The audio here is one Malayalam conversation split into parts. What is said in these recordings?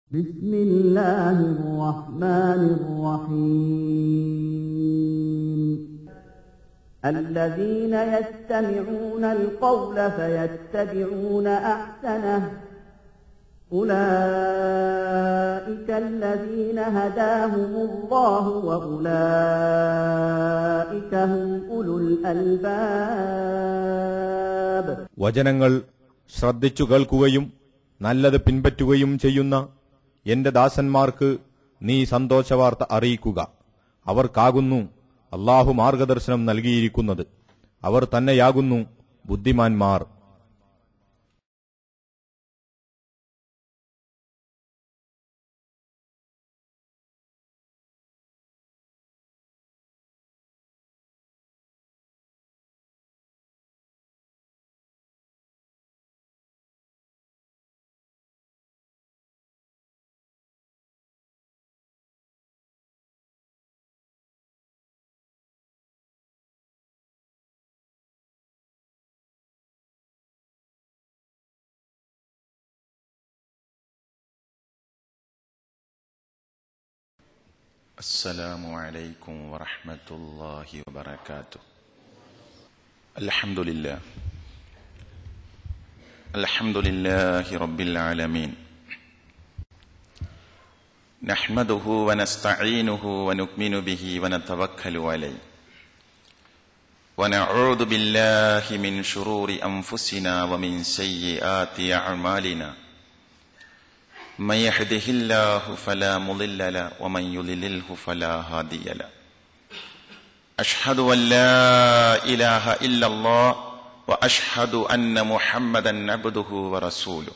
بسم الله الرحمن الرحيم الذين يستمعون القول فيتبعون أحسنه أولئك الذين هداهم الله وأولئك هم أولو الألباب വചനങ്ങൾ ശ്രദ്ധിച്ചു കേൾക്കുകയും നല്ലത് പിൻപറ്റുകയും ചെയ്യുന്ന എന്റെ ദാസന്മാർക്ക് നീ സന്തോഷവാർത്ത അറിയിക്കുക അവർക്കാകുന്നു അള്ളാഹു മാർഗദർശനം നൽകിയിരിക്കുന്നത് അവർ തന്നെയാകുന്നു ബുദ്ധിമാന്മാർ السلام عليكم ورحمة الله وبركاته الحمد لله الحمد لله رب العالمين نحمده ونستعينه ونؤمن به ونتوكل عليه ونعوذ بالله من شرور أنفسنا ومن سيئات أعمالنا من يهده الله فلا مضل له ومن يضلله فلا هادي له اشهد ان لا اله الا الله واشهد ان محمدا عبده ورسوله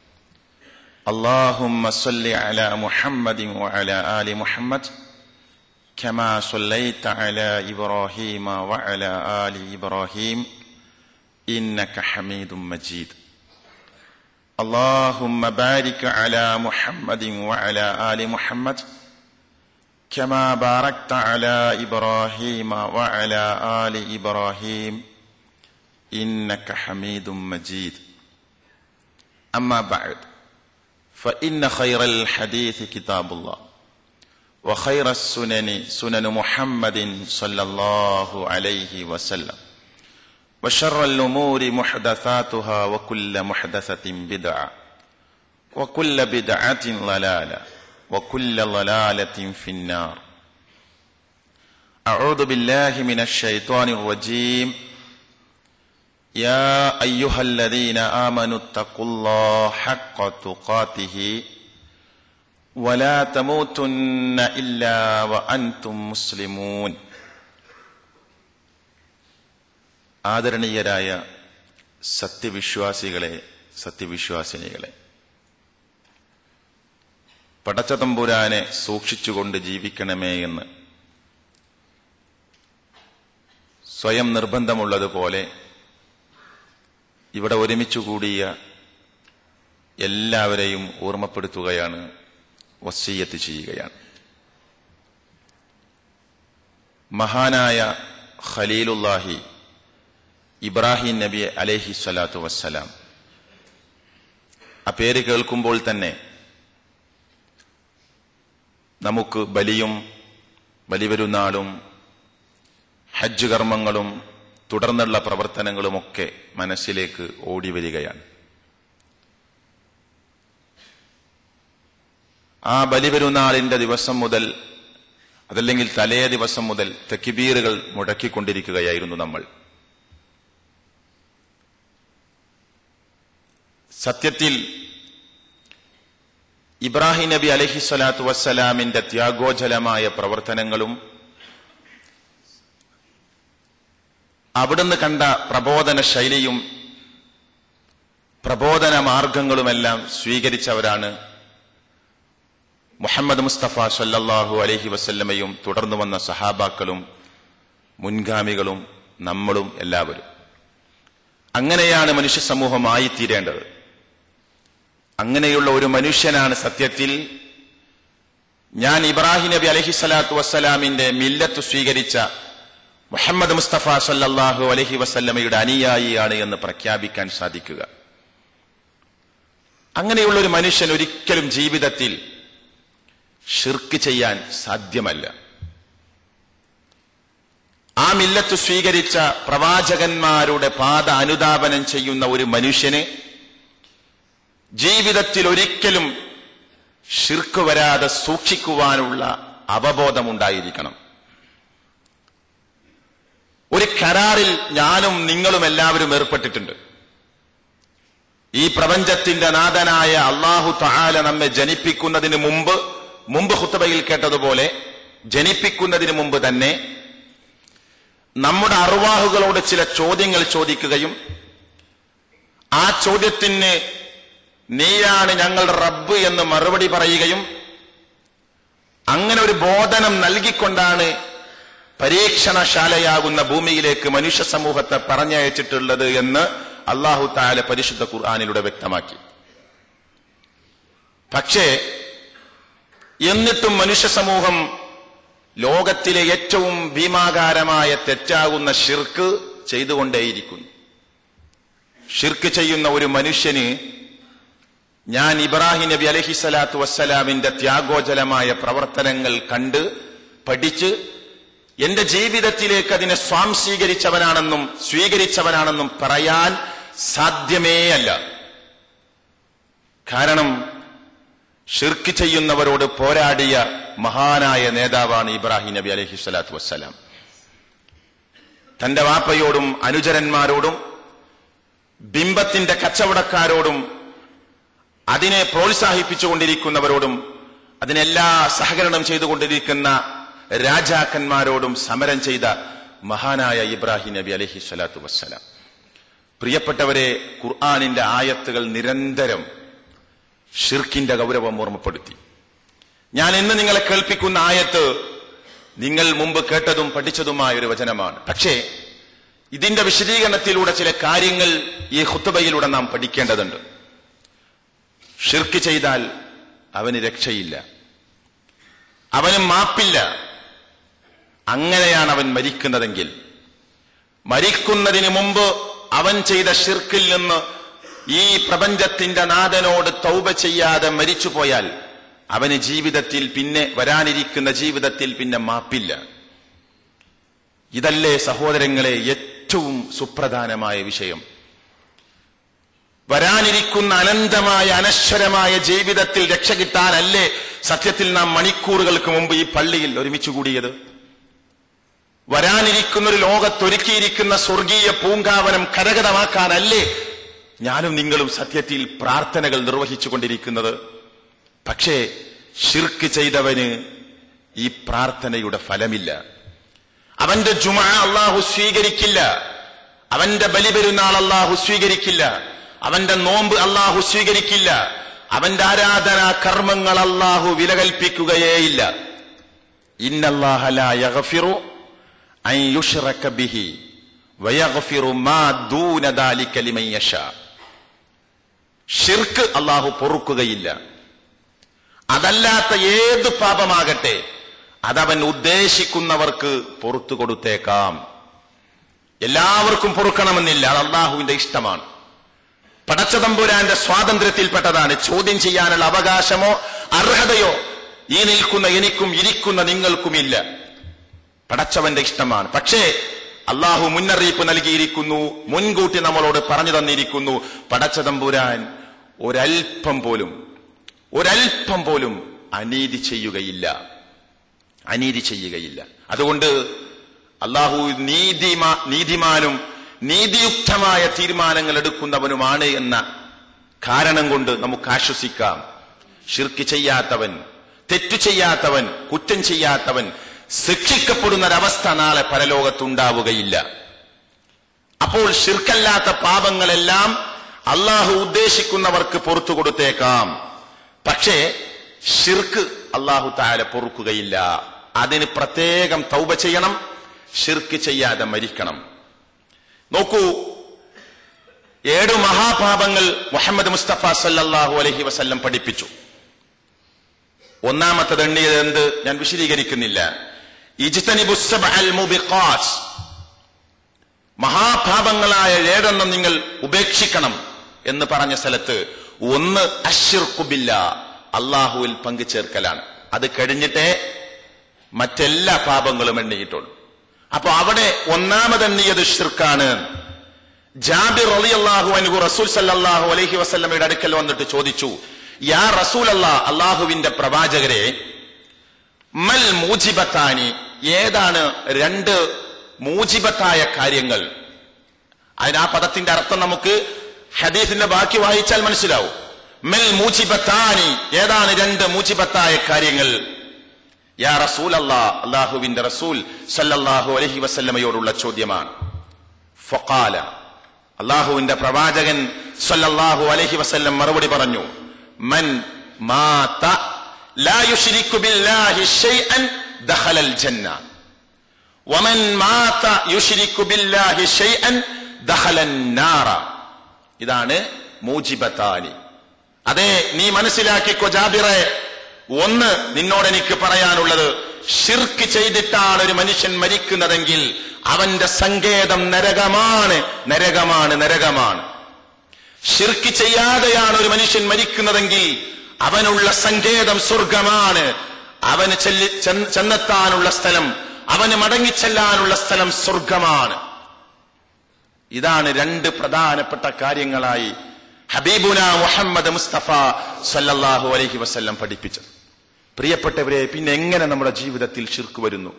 اللهم صل على محمد وعلى ال محمد كما صليت على ابراهيم وعلى ال ابراهيم انك حميد مجيد اللهم بارك على محمد وعلى ال محمد كما باركت على ابراهيم وعلى ال ابراهيم انك حميد مجيد اما بعد فان خير الحديث كتاب الله وخير السنن سنن محمد صلى الله عليه وسلم وشر الأمور محدثاتها وكل محدثة بدعة وكل بدعة ضلالة وكل ضلالة في النار أعوذ بالله من الشيطان الرجيم يا أيها الذين آمنوا اتقوا الله حق تقاته ولا تموتن إلا وأنتم مسلمون ആദരണീയരായ സത്യവിശ്വാസികളെ സത്യവിശ്വാസിനികളെ പടച്ചതമ്പുരാനെ സൂക്ഷിച്ചുകൊണ്ട് ജീവിക്കണമേ എന്ന് സ്വയം നിർബന്ധമുള്ളതുപോലെ ഇവിടെ ഒരുമിച്ചു കൂടിയ എല്ലാവരെയും ഓർമ്മപ്പെടുത്തുകയാണ് വസീയത്ത് ചെയ്യുകയാണ് മഹാനായ ഖലീലുല്ലാഹി ഇബ്രാഹിം നബി അലഹി സ്വലാത്തു വസ്സലാം ആ പേര് കേൾക്കുമ്പോൾ തന്നെ നമുക്ക് ബലിയും ബലിപെരുന്നാളും ഹജ്ജ് കർമ്മങ്ങളും തുടർന്നുള്ള പ്രവർത്തനങ്ങളുമൊക്കെ മനസ്സിലേക്ക് ഓടി വരികയാണ് ആ ബലിപെരുന്നാളിന്റെ ദിവസം മുതൽ അതല്ലെങ്കിൽ തലേ ദിവസം മുതൽ തെക്കിബീറുകൾ മുടക്കിക്കൊണ്ടിരിക്കുകയായിരുന്നു നമ്മൾ സത്യത്തിൽ ഇബ്രാഹിം നബി അലഹി സ്വലാത്തു വസ്സലാമിന്റെ ത്യാഗോജലമായ പ്രവർത്തനങ്ങളും അവിടുന്ന് കണ്ട പ്രബോധന ശൈലിയും പ്രബോധന മാർഗങ്ങളുമെല്ലാം സ്വീകരിച്ചവരാണ് മുഹമ്മദ് മുസ്തഫ സല്ലാഹു അലഹി വസല്ലമയും തുടർന്നു വന്ന സഹാബാക്കളും മുൻഗാമികളും നമ്മളും എല്ലാവരും അങ്ങനെയാണ് മനുഷ്യ സമൂഹമായി തീരേണ്ടത് അങ്ങനെയുള്ള ഒരു മനുഷ്യനാണ് സത്യത്തിൽ ഞാൻ ഇബ്രാഹിം നബി അലഹി സ്വലാത്തു വസ്സലാമിന്റെ മില്ലത്ത് സ്വീകരിച്ച മുഹമ്മദ് മുസ്തഫ സല്ലാഹു അലഹി വസല്ലമയുടെ അനുയായിയാണ് എന്ന് പ്രഖ്യാപിക്കാൻ സാധിക്കുക അങ്ങനെയുള്ള ഒരു മനുഷ്യൻ ഒരിക്കലും ജീവിതത്തിൽ ഷിർക്ക് ചെയ്യാൻ സാധ്യമല്ല ആ മില്ലത്ത് സ്വീകരിച്ച പ്രവാചകന്മാരുടെ പാത അനുധാപനം ചെയ്യുന്ന ഒരു മനുഷ്യന് ജീവിതത്തിൽ ഒരിക്കലും ഷിർക്ക് വരാതെ സൂക്ഷിക്കുവാനുള്ള അവബോധമുണ്ടായിരിക്കണം ഒരു കരാറിൽ ഞാനും നിങ്ങളും എല്ലാവരും ഏർപ്പെട്ടിട്ടുണ്ട് ഈ പ്രപഞ്ചത്തിന്റെ നാഥനായ അള്ളാഹു തആല നമ്മെ ജനിപ്പിക്കുന്നതിന് മുമ്പ് മുമ്പ് ഹുത്തബയിൽ കേട്ടതുപോലെ ജനിപ്പിക്കുന്നതിന് മുമ്പ് തന്നെ നമ്മുടെ അറുവാഹുകളോട് ചില ചോദ്യങ്ങൾ ചോദിക്കുകയും ആ ചോദ്യത്തിന് നീയാണ് ഞങ്ങളുടെ റബ്ബ് എന്ന് മറുപടി പറയുകയും അങ്ങനെ ഒരു ബോധനം നൽകിക്കൊണ്ടാണ് പരീക്ഷണശാലയാകുന്ന ഭൂമിയിലേക്ക് മനുഷ്യ സമൂഹത്തെ പറഞ്ഞയച്ചിട്ടുള്ളത് എന്ന് അള്ളാഹു താല പരിശുദ്ധ ഖുർആാനിലൂടെ വ്യക്തമാക്കി പക്ഷേ എന്നിട്ടും മനുഷ്യ സമൂഹം ലോകത്തിലെ ഏറ്റവും ഭീമാകാരമായ തെറ്റാകുന്ന ഷിർക്ക് ചെയ്തുകൊണ്ടേയിരിക്കുന്നു ഷിർക്ക് ചെയ്യുന്ന ഒരു മനുഷ്യന് ഞാൻ ഇബ്രാഹിം നബി അലഹിസലാത്തു വസ്സലാമിന്റെ ത്യാഗോജലമായ പ്രവർത്തനങ്ങൾ കണ്ട് പഠിച്ച് എന്റെ ജീവിതത്തിലേക്ക് അതിനെ സ്വാംശീകരിച്ചവനാണെന്നും സ്വീകരിച്ചവനാണെന്നും പറയാൻ സാധ്യമേയല്ല കാരണം ഷിർക്ക് ചെയ്യുന്നവരോട് പോരാടിയ മഹാനായ നേതാവാണ് ഇബ്രാഹിം നബി അലഹി സ്വലാത്തു വസ്സലാം തന്റെ വാപ്പയോടും അനുചരന്മാരോടും ബിംബത്തിന്റെ കച്ചവടക്കാരോടും അതിനെ പ്രോത്സാഹിപ്പിച്ചുകൊണ്ടിരിക്കുന്നവരോടും അതിനെല്ലാ സഹകരണം ചെയ്തുകൊണ്ടിരിക്കുന്ന രാജാക്കന്മാരോടും സമരം ചെയ്ത മഹാനായ ഇബ്രാഹിം നബി അലഹി സ്വലാത്തു വസ്സലാം പ്രിയപ്പെട്ടവരെ ഖുർആാനിന്റെ ആയത്തുകൾ നിരന്തരം ഷിർക്കിന്റെ ഗൗരവം ഓർമ്മപ്പെടുത്തി ഞാൻ ഇന്ന് നിങ്ങളെ കേൾപ്പിക്കുന്ന ആയത്ത് നിങ്ങൾ മുമ്പ് കേട്ടതും പഠിച്ചതുമായ ഒരു വചനമാണ് പക്ഷേ ഇതിന്റെ വിശദീകരണത്തിലൂടെ ചില കാര്യങ്ങൾ ഈ ഹുത്തുബയിലൂടെ നാം പഠിക്കേണ്ടതുണ്ട് ഷിർക്ക് ചെയ്താൽ അവന് രക്ഷയില്ല അവന് മാപ്പില്ല അങ്ങനെയാണ് അവൻ മരിക്കുന്നതെങ്കിൽ മരിക്കുന്നതിന് മുമ്പ് അവൻ ചെയ്ത ഷിർക്കിൽ നിന്ന് ഈ പ്രപഞ്ചത്തിന്റെ നാഥനോട് തൗബ ചെയ്യാതെ മരിച്ചുപോയാൽ അവന് ജീവിതത്തിൽ പിന്നെ വരാനിരിക്കുന്ന ജീവിതത്തിൽ പിന്നെ മാപ്പില്ല ഇതല്ലേ സഹോദരങ്ങളെ ഏറ്റവും സുപ്രധാനമായ വിഷയം വരാനിരിക്കുന്ന അനന്തമായ അനശ്വരമായ ജീവിതത്തിൽ രക്ഷ കിട്ടാനല്ലേ സത്യത്തിൽ നാം മണിക്കൂറുകൾക്ക് മുമ്പ് ഈ പള്ളിയിൽ ഒരുമിച്ച് കൂടിയത് വരാനിരിക്കുന്ന ഒരു ലോകത്തൊരുക്കിയിരിക്കുന്ന സ്വർഗീയ പൂങ്കാവനം കരകതമാക്കാനല്ലേ ഞാനും നിങ്ങളും സത്യത്തിൽ പ്രാർത്ഥനകൾ നിർവഹിച്ചുകൊണ്ടിരിക്കുന്നത് പക്ഷേ ഷിർക്ക് ചെയ്തവന് ഈ പ്രാർത്ഥനയുടെ ഫലമില്ല അവന്റെ ജുമ അള്ളാഹു സ്വീകരിക്കില്ല അവന്റെ ബലിപെരുന്നാൾ അള്ളാഹു സ്വീകരിക്കില്ല അവന്റെ നോമ്പ് അള്ളാഹു സ്വീകരിക്കില്ല അവന്റെ ആരാധനാ കർമ്മങ്ങൾ അള്ളാഹു വിലകൽപ്പിക്കുകയേയില്ല ഇന്നല്ലാഹു അൻ യുഷ്റക ബിഹി വയഗ്ഫിറു മാ ദൂന ദാലിക ലിമൻ യശാ ഷിർക്ക് അള്ളാഹു പൊറുക്കുകയില്ല അതല്ലാത്ത ഏത് പാപമാകട്ടെ അതവൻ ഉദ്ദേശിക്കുന്നവർക്ക് പൊറത്തു കൊടുത്തേക്കാം എല്ലാവർക്കും പൊറുക്കണമെന്നില്ല അത് അള്ളാഹുവിന്റെ ഇഷ്ടമാണ് പടച്ചതമ്പുരാന്റെ സ്വാതന്ത്ര്യത്തിൽപ്പെട്ടതാണ് ചോദ്യം ചെയ്യാനുള്ള അവകാശമോ അർഹതയോ ഈ നിൽക്കുന്ന എനിക്കും ഇരിക്കുന്ന നിങ്ങൾക്കുമില്ല പടച്ചവന്റെ ഇഷ്ടമാണ് പക്ഷേ അള്ളാഹു മുന്നറിയിപ്പ് നൽകിയിരിക്കുന്നു മുൻകൂട്ടി നമ്മളോട് പറഞ്ഞു തന്നിരിക്കുന്നു പടച്ചതമ്പുരാൻ ഒരൽപ്പം പോലും ഒരൽപ്പം പോലും അനീതി ചെയ്യുകയില്ല അനീതി ചെയ്യുകയില്ല അതുകൊണ്ട് അള്ളാഹു നീതിമാ നീതിമാനും നീതിയുക്തമായ തീരുമാനങ്ങൾ എടുക്കുന്നവനുമാണ് എന്ന കാരണം കൊണ്ട് നമുക്ക് ആശ്വസിക്കാം ഷിർക്ക് ചെയ്യാത്തവൻ തെറ്റു ചെയ്യാത്തവൻ കുറ്റം ചെയ്യാത്തവൻ ശിക്ഷിക്കപ്പെടുന്ന ഒരവസ്ഥ നാളെ പരലോകത്തുണ്ടാവുകയില്ല അപ്പോൾ ഷിർക്കല്ലാത്ത പാപങ്ങളെല്ലാം അള്ളാഹു ഉദ്ദേശിക്കുന്നവർക്ക് പുറത്തു കൊടുത്തേക്കാം പക്ഷേ ഷിർക്ക് അള്ളാഹു താര പൊറുക്കുകയില്ല അതിന് പ്രത്യേകം തൗബ ചെയ്യണം ഷിർക്ക് ചെയ്യാതെ മരിക്കണം നോക്കൂ ഏഴു മഹാപാപങ്ങൾ മുഹമ്മദ് മുസ്തഫ സല്ലല്ലാഹു അലൈഹി വസല്ലം പഠിപ്പിച്ചു ഒന്നാമത്തത് എണ്ണിയത് എന്ത് ഞാൻ വിശദീകരിക്കുന്നില്ല ഇജ്തനിബു സബ്അൽ മുബിഖാത്ത് മഹാപാപങ്ങളായ ഏഴെണ്ണം നിങ്ങൾ ഉപേക്ഷിക്കണം എന്ന് പറഞ്ഞ സ്ഥലത്ത് ഒന്ന് അഷിർക്കുബില്ല അള്ളാഹുവിൽ പങ്കു ചേർക്കലാണ് അത് കഴിഞ്ഞിട്ടേ മറ്റെല്ലാ പാപങ്ങളും എണ്ണിയിട്ടുള്ളൂ അപ്പൊ അവിടെ ഒന്നാമത് എണ്ണിയത് ഷിർക്കാണ് ജാബിർ റളിയല്ലാഹു അൻഹു റസൂൽ സല്ലല്ലാഹു അലൈഹി വസല്ലമയുടെ അടുക്കൽ വന്നിട്ട് ചോദിച്ചു യാ റസൂൽ അല്ലാ അള്ളാഹുവിന്റെ പ്രവാചകരെ മൽ മൂജിബത്താനി ഏതാണ് രണ്ട് മൂജിബത്തായ കാര്യങ്ങൾ അതിന് ആ പദത്തിന്റെ അർത്ഥം നമുക്ക് ഹദീസിന്റെ ബാക്കി വായിച്ചാൽ മനസ്സിലാവും മെൽ മൂജിബത്താനി ഏതാണ് രണ്ട് മൂജിബത്തായ കാര്യങ്ങൾ യാ റസൂൽ അല്ലാ അള്ളാഹുവിന്റെ റസൂൽ സല്ലല്ലാഹു അലൈഹി വസല്ലമയോടുള്ള ചോദ്യമാണ് ഫഖാല അള്ളാഹുവിന്റെ പ്രവാചകൻ സല്ലല്ലാഹു അലൈഹി വസല്ലം മറുപടി പറഞ്ഞു മൻ മാത ലാ യുശ്രിക്കു ബില്ലാഹി ഷൈഅൻ ദഖലൽ ജന്ന വമൻ മാത യുശ്രിക്കു ബില്ലാഹി ഷൈഅൻ ദഖലൻ നാറ ഇതാണ് മൂജിബത്താനി അതെ നീ മനസ്സിലാക്കിക്കോ ജാബിറെ ഒന്ന് നിന്നോട് എനിക്ക് പറയാനുള്ളത് ഷിർക്ക് ചെയ്തിട്ടാണ് ഒരു മനുഷ്യൻ മരിക്കുന്നതെങ്കിൽ അവന്റെ സങ്കേതം നരകമാണ് നരകമാണ് നരകമാണ് ഷിർക്ക് ചെയ്യാതെയാണ് ഒരു മനുഷ്യൻ മരിക്കുന്നതെങ്കിൽ അവനുള്ള സങ്കേതം സ്വർഗമാണ് അവന് ചെല്ലി ചെന്ന് ചെന്നെത്താനുള്ള സ്ഥലം അവന് മടങ്ങിച്ചെല്ലാനുള്ള സ്ഥലം സ്വർഗമാണ് ഇതാണ് രണ്ട് പ്രധാനപ്പെട്ട കാര്യങ്ങളായി ഹബീബുന മുഹമ്മദ് മുസ്തഫ സല്ലല്ലാഹു അലൈഹി വസല്ലം പഠിപ്പിച്ചത് പ്രിയപ്പെട്ടവരെ പിന്നെ എങ്ങനെ നമ്മുടെ ജീവിതത്തിൽ ഷിർക്ക് വരുന്നു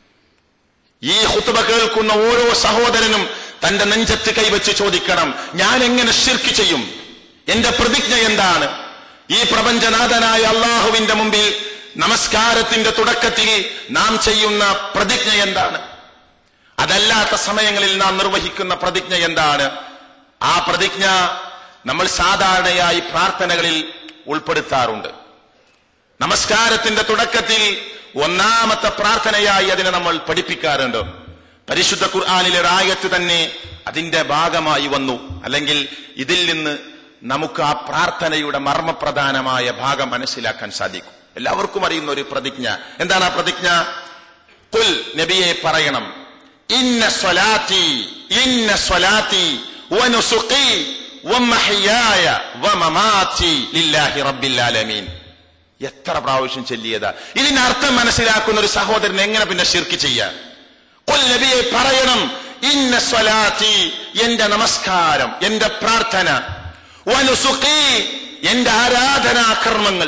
ഈ ഹുത്തുബ കേൾക്കുന്ന ഓരോ സഹോദരനും തന്റെ നെഞ്ചത്ത് കൈവച്ച് ചോദിക്കണം ഞാൻ എങ്ങനെ ഷിർക്ക് ചെയ്യും എന്റെ പ്രതിജ്ഞ എന്താണ് ഈ പ്രപഞ്ചനാഥനായ അള്ളാഹുവിന്റെ മുമ്പിൽ നമസ്കാരത്തിന്റെ തുടക്കത്തിൽ നാം ചെയ്യുന്ന പ്രതിജ്ഞ എന്താണ് അതല്ലാത്ത സമയങ്ങളിൽ നാം നിർവഹിക്കുന്ന പ്രതിജ്ഞ എന്താണ് ആ പ്രതിജ്ഞ നമ്മൾ സാധാരണയായി പ്രാർത്ഥനകളിൽ ഉൾപ്പെടുത്താറുണ്ട് നമസ്കാരത്തിന്റെ തുടക്കത്തിൽ ഒന്നാമത്തെ പ്രാർത്ഥനയായി അതിനെ നമ്മൾ പഠിപ്പിക്കാറുണ്ട് പരിശുദ്ധ ഖുർആാനിലെ ഒരു ആയത്ത് തന്നെ അതിന്റെ ഭാഗമായി വന്നു അല്ലെങ്കിൽ ഇതിൽ നിന്ന് നമുക്ക് ആ പ്രാർത്ഥനയുടെ മർമ്മപ്രധാനമായ ഭാഗം മനസ്സിലാക്കാൻ സാധിക്കും എല്ലാവർക്കും അറിയുന്ന ഒരു പ്രതിജ്ഞ എന്താണ് ആ പ്രതിജ്ഞ കുൽ നബിയെ പറയണം ഇന്ന സ്വലാത്തി ഇന്ന സ്വലാത്തി വനുസുഖി വമഹയായ വമമാതി ലില്ലാഹി റബ്ബിൽ ആലമീൻ എത്ര പ്രാവശ്യം ചൊല്ലിയതാ ഇതിന്റെ അർത്ഥം മനസ്സിലാക്കുന്ന ഒരു സഹോദരൻ എങ്ങനെ പിന്നെ ശിർക്ക് ചെയ്യാൻ കൊൽ നബിയെ പറയണം ഇന്ന സ്വലാത്തി എന്റെ നമസ്കാരം എന്റെ പ്രാർത്ഥന വനുസുഖി എന്റെ ആരാധനാകർമ്മങ്ങൾ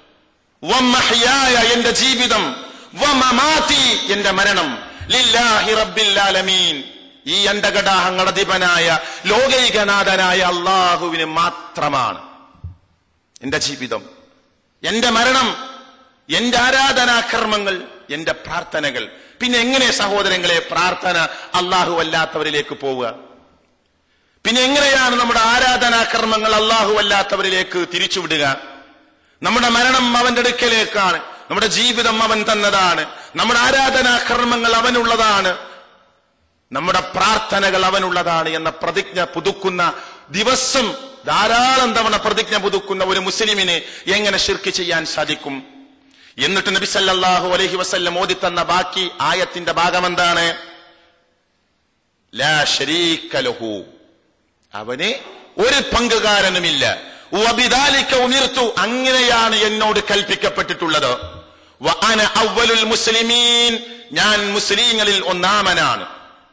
വമഹയായ എന്റെ ജീവിതം വമമാതി എന്റെ മരണം ലില്ലാഹി റബ്ബിൽ ആലമീൻ ഈ അണ്ടകടാഹങ്ങളുടെ അധിപനായ ലോകൈകനാഥനായ അള്ളാഹുവിന് മാത്രമാണ് എന്റെ ജീവിതം എന്റെ മരണം എന്റെ ആരാധനാകർമ്മങ്ങൾ എന്റെ പ്രാർത്ഥനകൾ പിന്നെ എങ്ങനെ സഹോദരങ്ങളെ പ്രാർത്ഥന അള്ളാഹു അല്ലാത്തവരിലേക്ക് പോവുക പിന്നെ എങ്ങനെയാണ് നമ്മുടെ ആരാധനാകർമ്മങ്ങൾ അള്ളാഹു അല്ലാത്തവരിലേക്ക് തിരിച്ചുവിടുക നമ്മുടെ മരണം അവന്റെ അടുക്കലേക്കാണ് നമ്മുടെ ജീവിതം അവൻ തന്നതാണ് നമ്മുടെ ആരാധനാകർമ്മങ്ങൾ അവനുള്ളതാണ് നമ്മുടെ പ്രാർത്ഥനകൾ അവനുള്ളതാണ് എന്ന പ്രതിജ്ഞ പുതുക്കുന്ന ദിവസം ധാരാളം തവണ പ്രതിജ്ഞ പുതുക്കുന്ന ഒരു മുസ്ലിമിന് എങ്ങനെ ഷിർക്ക് ചെയ്യാൻ സാധിക്കും എന്നിട്ട് നബി സല്ലല്ലാഹു അലൈഹി വസല്ലം ഓതി തന്ന ബാക്കി ആയത്തിന്റെ ഭാഗം എന്താണ് ലാ ശരീക ലഹു അവന് ഒരു പങ്കുകാരനുമില്ല വബിദാലിക ഉമിർത്തു അങ്ങനെയാണ് എന്നോട് കൽപ്പിക്കപ്പെട്ടിട്ടുള്ളത് വ അന അവ്വലുൽ മുസ്ലിമീൻ ഞാൻ മുസ്ലിങ്ങളിൽ ഒന്നാമനാണ്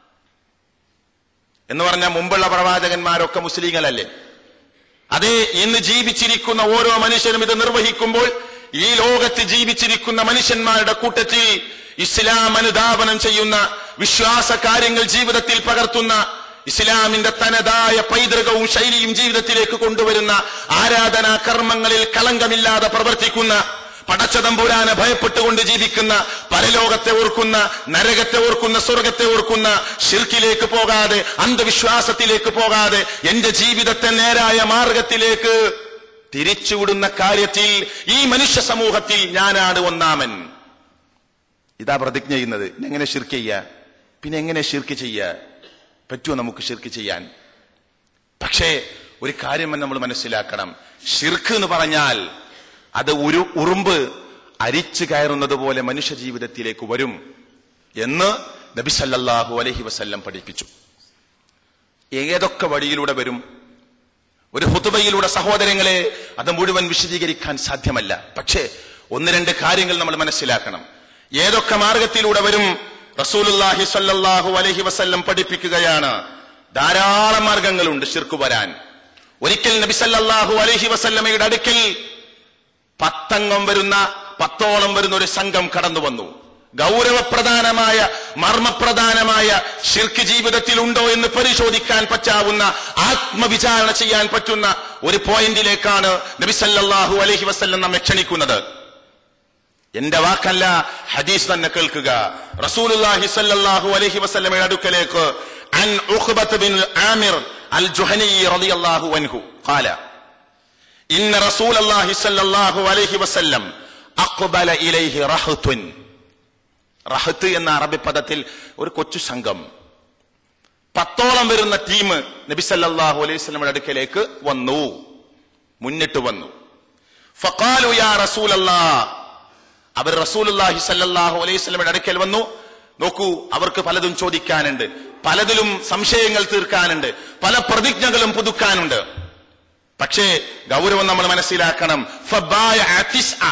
എന്ന് പറഞ്ഞാൽ മുമ്പുള്ള പ്രവാചകന്മാരൊക്കെ മുസ്ലിങ്ങളല്ലേ അതെ ഇന്ന് ജീവിച്ചിരിക്കുന്ന ഓരോ മനുഷ്യനും ഇത് നിർവഹിക്കുമ്പോൾ ഈ ലോകത്ത് ജീവിച്ചിരിക്കുന്ന മനുഷ്യന്മാരുടെ കൂട്ടത്തിൽ ഇസ്ലാം അനുധാപനം ചെയ്യുന്ന വിശ്വാസ കാര്യങ്ങൾ ജീവിതത്തിൽ പകർത്തുന്ന ഇസ്ലാമിന്റെ തനതായ പൈതൃകവും ശൈലിയും ജീവിതത്തിലേക്ക് കൊണ്ടുവരുന്ന ആരാധനാ കർമ്മങ്ങളിൽ കളങ്കമില്ലാതെ പ്രവർത്തിക്കുന്ന പടച്ചതമ്പുരാനെ ഭയപ്പെട്ടുകൊണ്ട് ജീവിക്കുന്ന പരലോകത്തെ ഓർക്കുന്ന നരകത്തെ ഓർക്കുന്ന സ്വർഗത്തെ ഓർക്കുന്ന ഷിർക്കിലേക്ക് പോകാതെ അന്ധവിശ്വാസത്തിലേക്ക് പോകാതെ എന്റെ ജീവിതത്തെ നേരായ മാർഗത്തിലേക്ക് തിരിച്ചുവിടുന്ന കാര്യത്തിൽ ഈ മനുഷ്യ സമൂഹത്തിൽ ഞാനാണ് ഒന്നാമൻ ഇതാ പ്രതിജ്ഞ ചെയ്യുന്നത് എങ്ങനെ ഷിർക്ക് ചെയ്യുക പിന്നെ എങ്ങനെ ഷിർക്ക് ചെയ്യുക പറ്റുമോ നമുക്ക് ഷിർക്ക് ചെയ്യാൻ പക്ഷേ ഒരു കാര്യം നമ്മൾ മനസ്സിലാക്കണം ഷിർക്ക് എന്ന് പറഞ്ഞാൽ അത് ഒരു ഉറുമ്പ് അരിച്ചു കയറുന്നത് പോലെ മനുഷ്യ ജീവിതത്തിലേക്ക് വരും എന്ന് നബി സല്ലല്ലാഹു അലൈഹി വസല്ലം പഠിപ്പിച്ചു ഏതൊക്കെ വഴിയിലൂടെ വരും ഒരു ഹുതുബയിലൂടെ സഹോദരങ്ങളെ അത് മുഴുവൻ വിശദീകരിക്കാൻ സാധ്യമല്ല പക്ഷേ ഒന്ന് രണ്ട് കാര്യങ്ങൾ നമ്മൾ മനസ്സിലാക്കണം ഏതൊക്കെ മാർഗത്തിലൂടെ വരും റസൂലുല്ലാഹി സ്വല്ലല്ലാഹു അലൈഹി വസല്ലം പഠിപ്പിക്കുകയാണ് ധാരാളം മാർഗങ്ങളുണ്ട് ശിർക്ക് വരാൻ ഒരിക്കൽ നബി സല്ലല്ലാഹു അലൈഹി വസല്ലമയുടെ അടുക്കൽ പത്തംഗം വരുന്ന പത്തോളം വരുന്ന ഒരു സംഘം കടന്നു വന്നു ഗൗരവപ്രധാനമായ മർമ്മപ്രധാനമായ ശിർക്ക് ജീവിതത്തിൽ ഉണ്ടോ എന്ന് പരിശോധിക്കാൻ പറ്റാവുന്ന ആത്മവിചാരണ ചെയ്യാൻ പറ്റുന്ന ഒരു പോയിന്റിലേക്കാണ് നബി സല്ലല്ലാഹു അലൈഹി വസല്ലം നമ്മെ ക്ഷണിക്കുന്നത് എന്റെ വാക്കല്ല ഹദീസ് തന്നെ കേൾക്കുക റസൂലുള്ളാഹി സ്വല്ലല്ലാഹു അലൈഹി വസല്ലമയുടെ അടുക്കലേക്ക് അൻ Uqbah bin Amir al Juhani റളിയല്ലാഹു അൻഹു ഖാല ഇന്ന റസൂലല്ലാഹി സ്വല്ലല്ലാഹു അലൈഹി വസല്ലം അഖ്ബല ഇലൈഹി റഹ്തുൻ റഹത്ത് എന്ന അറബി പദത്തിൽ ഒരു കൊച്ചു സംഘം പത്തോളം വരുന്ന ടീം നബി സല്ലല്ലാഹു അലൈഹി വസല്ലമയുടെ അടുക്കലേക്ക് വന്നു മുന്നിട്ട് വന്നു ഫഖാലു യാ റസൂലല്ലാഹ് അവർ റസൂലുള്ളാഹി സല്ലല്ലാഹു അലൈഹി വസല്ലമയുടെ അടുക്കൽ വന്നു നോക്കൂ അവർക്ക് പലതും ചോദിക്കാനുണ്ട് പലതിലും സംശയങ്ങൾ തീർക്കാനുണ്ട് പല പ്രതിജ്ഞകളും പുതുക്കാനുണ്ട് പക്ഷേ ഗൗരവം നമ്മൾ മനസ്സിലാക്കണം ഫബായഅ തിസ്അ.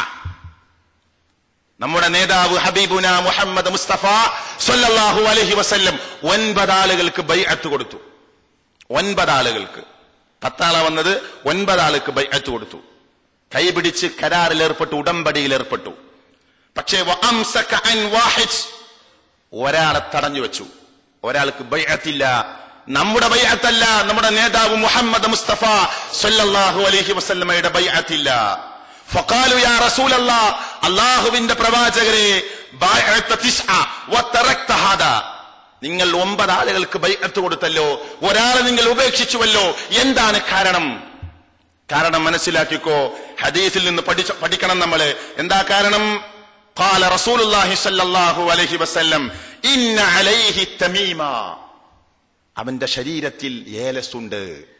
നമ്മുടെ നേതാവ് ഹബീബുന മുഹമ്മദ് മുസ്തഫ സല്ലല്ലാഹു അലൈഹി വസല്ലം ഒൻപത് ആളുകൾക്ക് ബൈഅത്ത് കൊടുത്തു ഒൻപത് ആളുകൾക്ക് പത്താള വന്നത് ഒൻപത് ആൾക്ക് ബൈഅത്ത് കൊടുത്തു കൈപിടിച്ച് കരാറിൽ ഏർപ്പെട്ടു ഉടമ്പടിയിൽ ഏർപ്പെട്ടു പക്ഷേ വഅംസക അൻ വാഹിദ് ഒരാളെ തടഞ്ഞു വെച്ചു ഒരാൾക്ക് ബൈഅത്തില്ല നമ്മുടെ ബൈഅത്തല്ല നമ്മുടെ നേതാവ് മുഹമ്മദ് മുസ്തഫ സല്ലല്ലാഹു അലൈഹി വസല്ലമയുടെ ബൈഅത്തില്ല ഫഖാലു യാ റസൂലല്ലാഹ് അല്ലാഹുവിന്റെ പ്രവാചകരെ ബൈഅത്ത തിസ്അ വതറക്ത ഹാദാ നിങ്ങൾ ഒമ്പത് ആളുകൾക്ക് ബൈഅത്ത് കൊടുത്തല്ലോ ഒരാളെ നിങ്ങൾ ഉപേക്ഷിച്ചുവല്ലോ എന്താണ് കാരണം കാരണം മനസ്സിലാക്കിക്കോ ഹദീസിൽ നിന്ന് പഠിച്ച പഠിക്കണം നമ്മള് എന്താ കാരണം قال رسول الله صلى الله عليه وسلم إن عليه التميمة അവന്റെ ശരീരത്തിൽ ഏലസുണ്ട്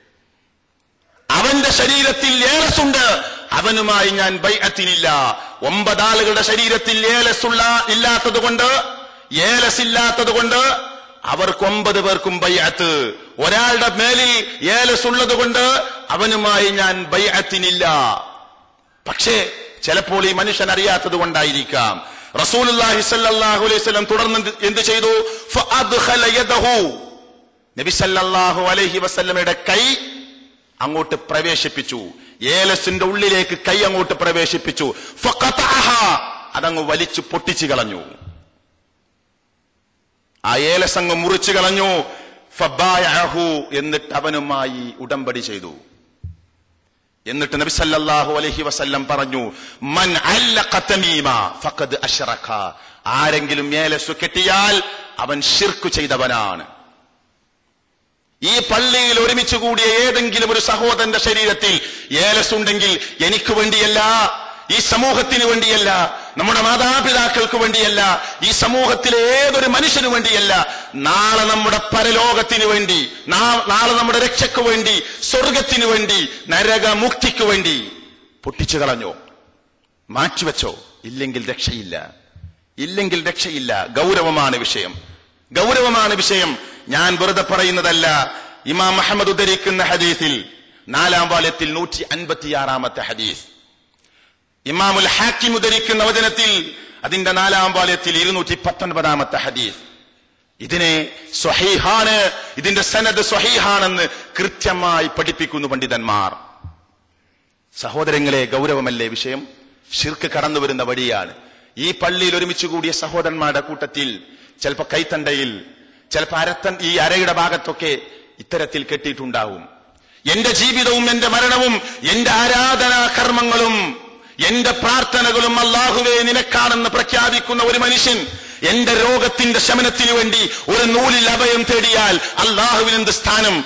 അവന്റെ ശരീരത്തിൽ ഏലസുണ്ട് അവനുമായി ഞാൻ ബൈഅത്തിനില്ല ഒമ്പതാളുകളുടെ ശരീരത്തിൽ ഏലസുള്ള ഇല്ലാത്തത് കൊണ്ട് ഏലസ് ഇല്ലാത്തത് കൊണ്ട് അവർക്ക് ഒമ്പത് പേർക്കും ബൈഅത്ത് ഒരാളുടെ മേലിൽ ഏലസ് ഉള്ളത് കൊണ്ട് അവനുമായി ഞാൻ ബൈഅത്തിനില്ല പക്ഷേ ചിലപ്പോൾ ഈ മനുഷ്യൻ അറിയാത്തത് കൊണ്ടായിരിക്കാം റസൂലുള്ളാഹി സ്വല്ലല്ലാഹു അലൈഹി വസല്ലം തുടർന്ന് എന്ത് എന്ത് ചെയ്തു ഫഅദ്ഖല യദഹു നബി സല്ലല്ലാഹു അലൈഹി വസല്ലമയുടെ കൈ അങ്ങോട്ട് പ്രവേശിപ്പിച്ചു ഏലസിന്റെ ഉള്ളിലേക്ക് കൈ അങ്ങോട്ട് പ്രവേശിപ്പിച്ചു ഫഖതഅഹ അതങ്ങ് വലിച്ചു പൊട്ടിച്ചു കളഞ്ഞു ആ ഏലസങ്ങ് മുറിച്ചു കളഞ്ഞു ഫബായഹു എന്നിട്ട് അവനുമായി ഉടമ്പടി ചെയ്തു എന്നിട്ട് നബി സല്ലല്ലാഹു അലൈഹി വസല്ലം പറഞ്ഞു മൻ അല്ലഖ തമീമ ഫഖദ് അശ്റക ആരെങ്കിലും ഏലസ് കെട്ടിയാൽ അവൻ ഷിർക്ക് ചെയ്തവനാണ് ഈ പള്ളിയിൽ ഒരുമിച്ച് കൂടിയ ഏതെങ്കിലും ഒരു സഹോദരന്റെ ശരീരത്തിൽ ഏലസ് ഉണ്ടെങ്കിൽ എനിക്ക് വേണ്ടിയല്ല ഈ സമൂഹത്തിന് വേണ്ടിയല്ല നമ്മുടെ മാതാപിതാക്കൾക്ക് വേണ്ടിയല്ല ഈ സമൂഹത്തിലെ ഏതൊരു മനുഷ്യനു വേണ്ടിയല്ല നാളെ നമ്മുടെ പരലോകത്തിന് വേണ്ടി നാ- നാളെ നമ്മുടെ രക്ഷയ്ക്ക് വേണ്ടി സ്വർഗത്തിന് വേണ്ടി നരകമുക്തിക്ക് വേണ്ടി പൊട്ടിച്ചു കളഞ്ഞോ മാറ്റിവെച്ചോ ഇല്ലെങ്കിൽ രക്ഷയില്ല ഇല്ലെങ്കിൽ രക്ഷയില്ല ഗൗരവമാണ് വിഷയം ഗൗരവമാണ് വിഷയം ഞാൻ വെറുതെ പറയുന്നതല്ല ഇമാം മുഹമ്മദ് ഉദ്ധരിക്കുന്ന ഹദീസിൽ നാലാം വാല്യത്തിൽ നൂറ്റി അൻപത്തിയാറാമത്തെ ഹദീസ് ഇമാമുൽ ഹാക്കിം ഉദ്ധരിക്കുന്ന വചനത്തിൽ അതിന്റെ നാലാം വാല്യത്തിൽ ഇരുന്നൂറ്റി പത്തൊൻപതാമത്തെ ഹദീസ് ഇതിനെ സ്വഹീഹാണ് ഇതിന്റെ സനദ് സ്വഹീഹാണെന്ന് കൃത്യമായി പഠിപ്പിക്കുന്നു പണ്ഡിതന്മാർ സഹോദരങ്ങളെ ഗൗരവമല്ലേ വിഷയം ഷിർക്ക് കടന്നു വരുന്ന വഴിയാണ് ഈ പള്ളിയിൽ ഒരുമിച്ച് കൂടിയ സഹോദരന്മാരുടെ കൂട്ടത്തിൽ ചിലപ്പോ കൈത്തണ്ടയിൽ ചിലപ്പോ അരത്തൻ ഈ അരയുടെ ഭാഗത്തൊക്കെ ഇത്തരത്തിൽ കെട്ടിയിട്ടുണ്ടാവും എന്റെ ജീവിതവും എന്റെ മരണവും എന്റെ ആരാധനാ കർമ്മങ്ങളും എന്റെ പ്രാർത്ഥനകളും അള്ളാഹുവെ നിനക്കാണെന്ന് പ്രഖ്യാപിക്കുന്ന ഒരു മനുഷ്യൻ എന്റെ രോഗത്തിന്റെ ശമനത്തിനു വേണ്ടി ഒരു നൂലിൽ അഭയം തേടിയാൽ അള്ളാഹുവിനെന്ത് സ്ഥാനം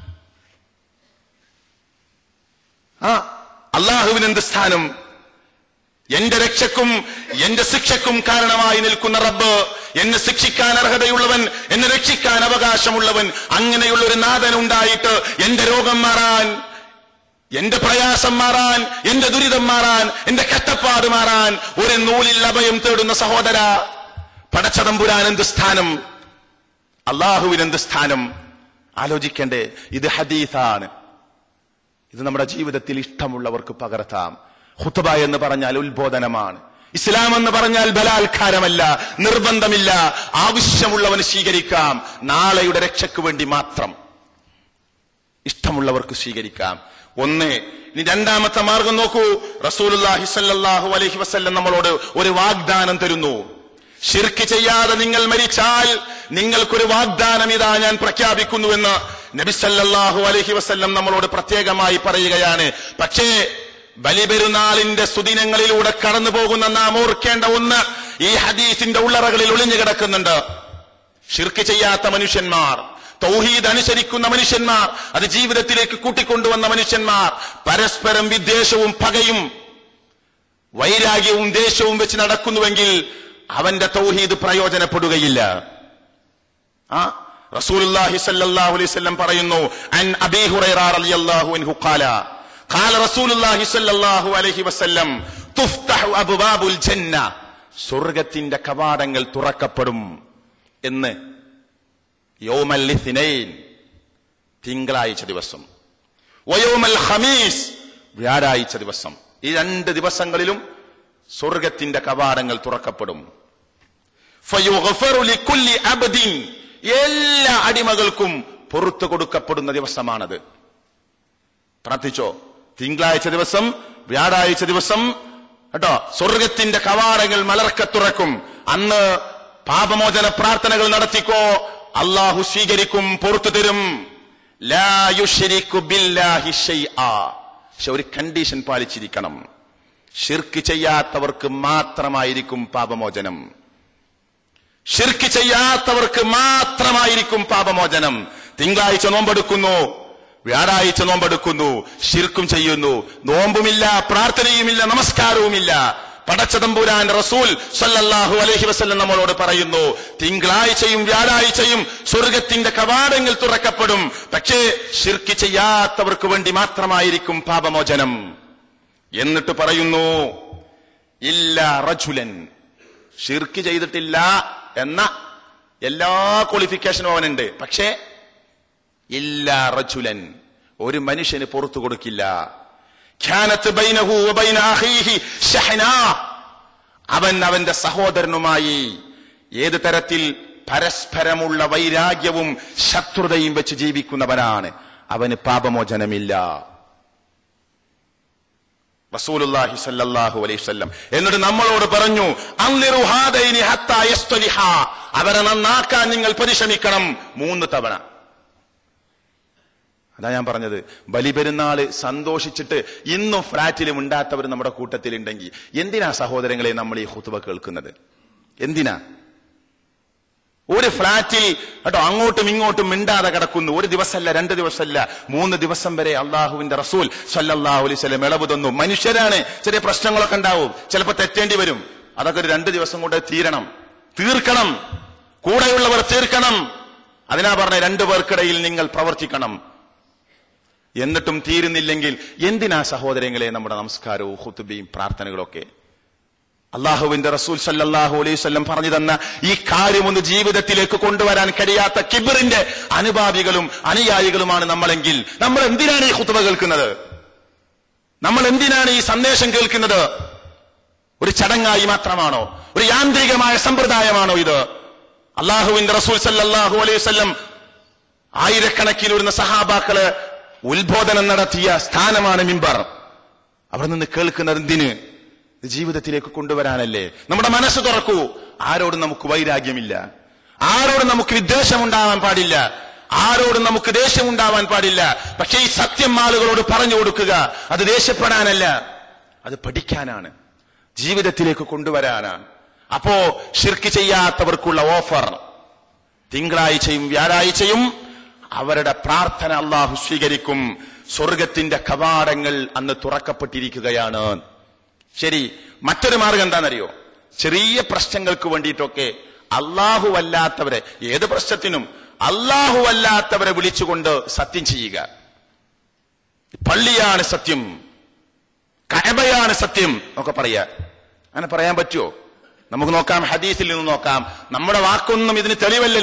ആ അള്ളാഹുവിനെന്ത് സ്ഥാനം എന്റെ രക്ഷക്കും എന്റെ ശിക്ഷക്കും കാരണമായി നിൽക്കുന്ന റബ്ബ് എന്നെ ശിക്ഷിക്കാൻ അർഹതയുള്ളവൻ എന്നെ രക്ഷിക്കാൻ അവകാശമുള്ളവൻ അങ്ങനെയുള്ള ഒരു നാഥൻ ഉണ്ടായിട്ട് എന്റെ രോഗം മാറാൻ എന്റെ പ്രയാസം മാറാൻ എന്റെ ദുരിതം മാറാൻ എന്റെ കഷ്ടപ്പാട് മാറാൻ ഒരു നൂലിൽ അഭയം തേടുന്ന സഹോദര പടച്ചതമ്പുരാൻ എന്ത് സ്ഥാനം അള്ളാഹുവിന് എന്ത് സ്ഥാനം ആലോചിക്കണ്ടേ ഇത് ഹദീസാണ് ഇത് നമ്മുടെ ജീവിതത്തിൽ ഇഷ്ടമുള്ളവർക്ക് പകർത്താം ഹുത്തുബ എന്ന് പറഞ്ഞാൽ ഉത്ബോധനമാണ് ഇസ്ലാം എന്ന് പറഞ്ഞാൽ ബലാത്കാരമല്ല നിർബന്ധമില്ല ആവശ്യമുള്ളവന് സ്വീകരിക്കാം നാളെയുടെ രക്ഷയ്ക്ക് വേണ്ടി മാത്രം ഇഷ്ടമുള്ളവർക്ക് സ്വീകരിക്കാം ഒന്ന് ഇനി രണ്ടാമത്തെ മാർഗം നോക്കൂ റസൂലുള്ളാഹി സല്ലല്ലാഹു അലൈഹി വസല്ലം നമ്മളോട് ഒരു വാഗ്ദാനം തരുന്നു ഷിർക്ക് ചെയ്യാതെ നിങ്ങൾ മരിച്ചാൽ നിങ്ങൾക്കൊരു വാഗ്ദാനം ഇതാ ഞാൻ പ്രഖ്യാപിക്കുന്നുവെന്ന് നബി സല്ലല്ലാഹു അലൈഹി വസല്ലം നമ്മളോട് പ്രത്യേകമായി പറയുകയാണ് പക്ഷേ ബലിപെരുന്നാളിന്റെ സുദിനങ്ങളിലൂടെ കടന്നു പോകുന്ന നാം ഓർക്കേണ്ട ഒന്ന് ഈ ഹദീസിന്റെ ഉള്ളറകളിൽ ഒളിഞ്ഞു കിടക്കുന്നുണ്ട് ഷിർക്ക് ചെയ്യാത്ത മനുഷ്യന്മാർ തൗഹീദ് അനുസരിക്കുന്ന മനുഷ്യന്മാർ അത് ജീവിതത്തിലേക്ക് കൂട്ടിക്കൊണ്ടുവന്ന മനുഷ്യന്മാർ പരസ്പരം വിദ്വേഷവും പകയും വൈരാഗ്യവും ദേഷ്യവും വെച്ച് നടക്കുന്നുവെങ്കിൽ അവന്റെ തൗഹീദ് പ്രയോജനപ്പെടുകയില്ല ആ റസൂലുള്ളാഹി സ്വല്ലല്ലാഹു അലൈഹി വസല്ലം പറയുന്നു അൻ അബീ ഹുറൈറ റളിയല്ലാഹു അൻഹു ഖാല ഖാല റസൂലുള്ളാഹി സ്വല്ലല്ലാഹു അലൈഹി വസല്ലം തുഫ്തഹു അബ്വാബുൽ ജന്ന സ്വർഗ്ഗത്തിന്റെ കവാടങ്ങൾ തുറക്കപ്പെടും എന്ന് യൗമൽ ലിഥ്നൈൻ തിങ്കളാഴ്ച ദിവസം വയോമൽ ഹമീസ് വ്യാഴാഴ്ച ദിവസം ഈ രണ്ട് ദിവസങ്ങളിലും സ്വർഗത്തിന്റെ കവാടങ്ങൾ തുറക്കപ്പെടും ഫയുഗ്ഫറു ലിക്കുല്ലി അബ്ദിൻ എല്ലാ അടിമകൾക്കും പുറത്തു കൊടുക്കപ്പെടുന്ന ദിവസമാണത് പ്രാർത്ഥിച്ചോ തിങ്കളാഴ്ച ദിവസം വ്യാഴാഴ്ച ദിവസം കേട്ടോ സ്വർഗത്തിന്റെ കവാടങ്ങൾ മലർക്ക തുറക്കും അന്ന് പാപമോചന പ്രാർത്ഥനകൾ നടത്തിക്കോ അള്ളാഹു സ്വീകരിക്കും പുറത്തു തരും ലാ യുശ്രിക്കു ബില്ലാഹി ഷൈആ. പക്ഷെ ഒരു കണ്ടീഷൻ പാലിച്ചിരിക്കണം ഷിർക്ക് ചെയ്യാത്തവർക്ക് മാത്രമായിരിക്കും പാപമോചനം ഷിർക്ക് ചെയ്യാത്തവർക്ക് മാത്രമായിരിക്കും പാപമോചനം തിങ്കളാഴ്ച നോമ്പെടുക്കുന്നു വ്യാഴാഴ്ച നോമ്പെടുക്കുന്നു ഷിർക്കും ചെയ്യുന്നു നോമ്പുമില്ല പ്രാർത്ഥനയുമില്ല നമസ്കാരവുമില്ല പടച്ചതമ്പുരാൻ റസൂൽ സല്ലല്ലാഹു അലൈഹി വസല്ലം നമ്മളോട് പറയുന്നു തിങ്കളാഴ്ചയും വ്യാഴാഴ്ചയും സ്വർഗത്തിന്റെ കവാടങ്ങൾ തുറക്കപ്പെടും പക്ഷേ ഷിർക്ക് ചെയ്യാത്തവർക്ക് വേണ്ടി മാത്രമായിരിക്കും പാപമോചനം എന്നിട്ട് പറയുന്നു ഇല്ല റജുലൻ ഷിർക്ക് ചെയ്തിട്ടില്ല എന്ന എല്ലാ ക്വാളിഫിക്കേഷനും അവനുണ്ട് പക്ഷേ ഇല്ല റജുലൻ ഒരു മനുഷ്യന് പുറത്തു കൊടുക്കില്ല ഖ്യാനത്ത് ബൈനഹു വബൈന അഖീഹി ഷഹ്ന. അവൻ അവന്റെ സഹോദരനുമായി ഏത് തരത്തിൽ പരസ്പരമുള്ള വൈരാഗ്യവും ശത്രുതയും വെച്ച് ജീവിക്കുന്നവനാണ് അവന് പാപമോചനമില്ല റസൂലുള്ളാഹി സല്ലല്ലാഹു അലൈഹി വസല്ലം എന്നിട്ട് നമ്മളോട് പറഞ്ഞു അൻലിറു ഹാദൈനി ഹത്താ യസ്തലിഹാ അവരെ നന്നാക്കാൻ നിങ്ങൾ പരിശ്രമിക്കണം മൂന്ന് തവണ അതാ ഞാൻ പറഞ്ഞത് ബലിപെരുന്നാള് സന്തോഷിച്ചിട്ട് ഇന്നും ഫ്ലാറ്റിലും ഉണ്ടാത്തവർ നമ്മുടെ കൂട്ടത്തിലുണ്ടെങ്കിൽ എന്തിനാ സഹോദരങ്ങളെ നമ്മൾ ഈ ഹുത്തുബ കേൾക്കുന്നത് എന്തിനാ ഒരു ഫ്ലാറ്റിൽ കേട്ടോ അങ്ങോട്ടും ഇങ്ങോട്ടും മിണ്ടാതെ കിടക്കുന്നു ഒരു ദിവസമല്ല രണ്ട് ദിവസമല്ല മൂന്ന് ദിവസം വരെ അള്ളാഹുവിന്റെ റസൂൽ സല്ലല്ലാഹു അലൈഹി വസല്ലം ഇളവ് തന്നു മനുഷ്യരാണ് ചെറിയ പ്രശ്നങ്ങളൊക്കെ ഉണ്ടാവും ചിലപ്പോൾ തെറ്റേണ്ടി വരും അതൊക്കെ ഒരു രണ്ട് ദിവസം കൊണ്ട് തീരണം തീർക്കണം കൂടെയുള്ളവർ തീർക്കണം അതിനാ പറഞ്ഞ രണ്ടു പേർക്കിടയിൽ നിങ്ങൾ പ്രവർത്തിക്കണം എന്നിട്ടും തീരുന്നില്ലെങ്കിൽ എന്തിനാ സഹോദരങ്ങളെ നമ്മുടെ നമസ്കാരവും ഹുത്തുബയും പ്രാർത്ഥനകളൊക്കെ അള്ളാഹുവിന്റെ റസൂൽ സല്ലല്ലാഹു അലൈഹി വസല്ലം പറഞ്ഞു തന്ന ഈ കാര്യം ഒന്ന് ജീവിതത്തിലേക്ക് കൊണ്ടുവരാൻ കഴിയാത്ത കിബിറിന്റെ അനുഭാവികളും അനുയായികളുമാണ് നമ്മളെങ്കിൽ നമ്മൾ എന്തിനാണ് ഈ ഹുത്തുബ കേൾക്കുന്നത് നമ്മൾ എന്തിനാണ് ഈ സന്ദേശം കേൾക്കുന്നത് ഒരു ചടങ്ങായി മാത്രമാണോ ഒരു യാന്ത്രികമായ സമ്പ്രദായമാണോ ഇത് അള്ളാഹുവിന്റെ റസൂൽ സല്ലല്ലാഹു അലൈഹി വസല്ലം ആയിരക്കണക്കിന് വരുന്ന സഹാബാക്കള് ഉത്ബോധനം നടത്തിയ സ്ഥാനമാണ് മിമ്പർ അവിടെ നിന്ന് കേൾക്കുന്നത് എന്തിന് ഇത് ജീവിതത്തിലേക്ക് കൊണ്ടുവരാനല്ലേ നമ്മുടെ മനസ്സ് തുറക്കൂ ആരോടും നമുക്ക് വൈരാഗ്യമില്ല ആരോടും നമുക്ക് വിദ്വേഷം ഉണ്ടാവാൻ പാടില്ല ആരോടും നമുക്ക് ദേഷ്യം ഉണ്ടാവാൻ പാടില്ല പക്ഷേ ഈ സത്യം ആളുകളോട് പറഞ്ഞു കൊടുക്കുക അത് ദേഷ്യപ്പെടാനല്ല അത് പഠിക്കാനാണ് ജീവിതത്തിലേക്ക് കൊണ്ടുവരാനാണ് അപ്പോ ഷിർക്ക് ചെയ്യാത്തവർക്കുള്ള ഓഫർ തിങ്കളാഴ്ചയും വ്യാഴാഴ്ചയും അവരുടെ പ്രാർത്ഥന അള്ളാഹു സ്വീകരിക്കും സ്വർഗത്തിന്റെ കവാടങ്ങൾ അന്ന് തുറക്കപ്പെട്ടിരിക്കുകയാണ് ശരി മറ്റൊരു മാർഗം എന്താണെന്നറിയോ ചെറിയ പ്രശ്നങ്ങൾക്ക് വേണ്ടിയിട്ടൊക്കെ അള്ളാഹു അല്ലാത്തവരെ ഏത് പ്രശ്നത്തിനും അള്ളാഹു അല്ലാത്തവരെ വിളിച്ചുകൊണ്ട് സത്യം ചെയ്യുക പള്ളിയാണ് സത്യം കഅബയാണ് സത്യം ഒക്കെ പറയാ അങ്ങനെ പറയാൻ പറ്റുമോ നമുക്ക് നോക്കാം ഹദീസിൽ നിന്ന് നോക്കാം നമ്മുടെ വാക്കൊന്നും ഇതിന് തെളിവല്ലല്ലോ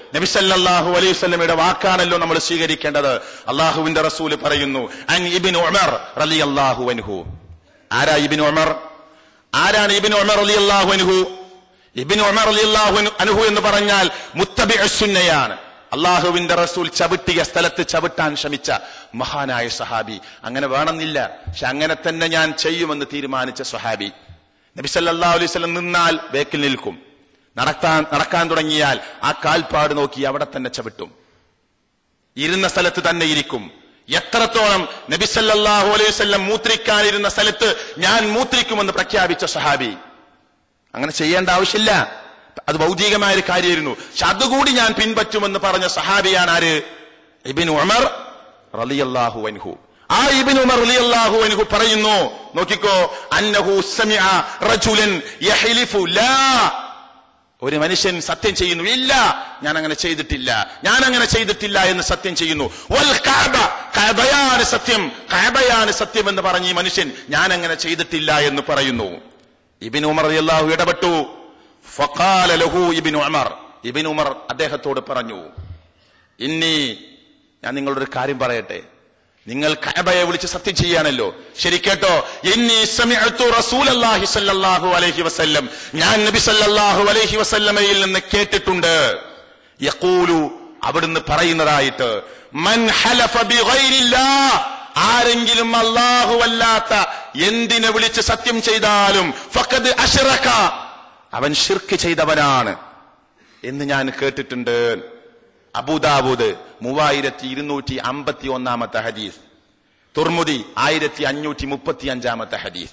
നബിസല്ലാഹു അലൈഹി വസല്ലമയുടെ വാക്കാണല്ലോ നമ്മൾ സ്വീകരിക്കേണ്ടത് അള്ളാഹുവിന്റെ റസൂല് പറയുന്നു അൻ ഇബിൻ ഉമർ റളിയല്ലാഹു അൻഹു ആരാ ഇബിൻ ഉമർ ആരാണ് ഇബിൻ ഉമർ റളിയല്ലാഹു അൻഹു ഇബിൻ ഉമർ റളിയല്ലാഹു അൻഹു എന്ന് പറഞ്ഞാൽ മുത്തബി സുന്നയാണ് അള്ളാഹുവിന്റെ റസൂൽ ചവിട്ടിയ സ്ഥലത്ത് ചവിട്ടാൻ ശ്രമിച്ച മഹാനായ സഹാബി അങ്ങനെ വേണമെന്നില്ല പക്ഷെ അങ്ങനെ തന്നെ ഞാൻ ചെയ്യുമെന്ന് തീരുമാനിച്ച സഹാബി നബി സല്ലല്ലാഹു അലൈഹി വസല്ലം നിന്നാൽ ബേക്കിൽ നിൽക്കും നടക്കാൻ നടക്കാൻ തുടങ്ങിയാൽ ആ കാൽപ്പാട് നോക്കി അവിടെ തന്നെ ചവിട്ടും ഇരുന്ന സ്ഥലത്ത് തന്നെ ഇരിക്കും എത്രത്തോളം നബി സല്ലല്ലാഹു അലൈഹി വസല്ലം മൂത്രിക്കാനിരുന്ന സ്ഥലത്ത് ഞാൻ മൂത്രിക്കുമെന്ന് പ്രഖ്യാപിച്ച സഹാബി അങ്ങനെ ചെയ്യേണ്ട ആവശ്യമില്ല അത് ഭൗതികമായ ഒരു കാര്യമായിരുന്നു പക്ഷെ അതുകൂടി ഞാൻ പിൻപറ്റുമെന്ന് പറഞ്ഞ സഹാബിയാണ് ആര് ഇബിൻ ഉമർ റളിയല്ലാഹു അൻഹു ആ ഇബിൻ ഉമർ റളിയല്ലാഹു അൻഹു പറയുന്നു നോക്കിക്കോ അന്നഹു സമിഅ റജുലൻ യഹ്ലിഫു ലാ ഒരു മനുഷ്യൻ സത്യം ചെയ്യുന്നു ഇല്ല ഞാൻ അങ്ങനെ ചെയ്തിട്ടില്ല ഞാൻ അങ്ങനെ ചെയ്തിട്ടില്ല എന്ന് സത്യം ചെയ്യുന്നു വൽ കഅബ കഅബയാണ് സത്യം കഅബയാണ് സത്യം എന്ന് പറഞ്ഞ ഈ മനുഷ്യൻ ഞാൻ അങ്ങനെ ചെയ്തിട്ടില്ല എന്ന് പറയുന്നു ഇബിൻ ഉമർ റളിയല്ലാഹു ഇടപെട്ടു ഫഖാല ലഹു ഇബിൻ ഉമർ ഇബിൻ ഉമർ അദ്ദേഹത്തോട് പറഞ്ഞു ഇനി ഞാൻ നിങ്ങളോട് ഒരു കാര്യം പറയട്ടെ നിങ്ങൾ കഅബയെ വിളിച്ച് സത്യം ചെയ്യാണല്ലോ ശരി കേട്ടോ ഇന്നി സമിഅതു റസൂലല്ലാഹി സ്വല്ലല്ലാഹു അലൈഹി വസല്ലം ഞാൻ നബി സല്ലല്ലാഹു അലൈഹി വസല്ലമയിൽ നിന്ന് കേട്ടിട്ടുണ്ട് യഖൂലു അവിടുന്ന് പറയുന്നതായിട്ട് മൻ ഹലഫ ബിഗൈരില്ലാഹ് ആരെങ്കിലും അല്ലാഹു അല്ലാത്ത എന്തിനെ വിളിച്ച് സത്യം ചെയ്താലും ഫഖദ് അശ്റക അവൻ ഷിർക്ക് ചെയ്തവനാണ് എന്ന് ഞാൻ കേട്ടിട്ടുണ്ട് അബൂദാബൂദ് മൂവായിരത്തി ഇരുന്നൂറ്റി അമ്പത്തി ഒന്നാമത്തെ ഹദീസ് തുർമുദി ആയിരത്തി അഞ്ഞൂറ്റി മുപ്പത്തി അഞ്ചാമത്തെ ഹദീസ്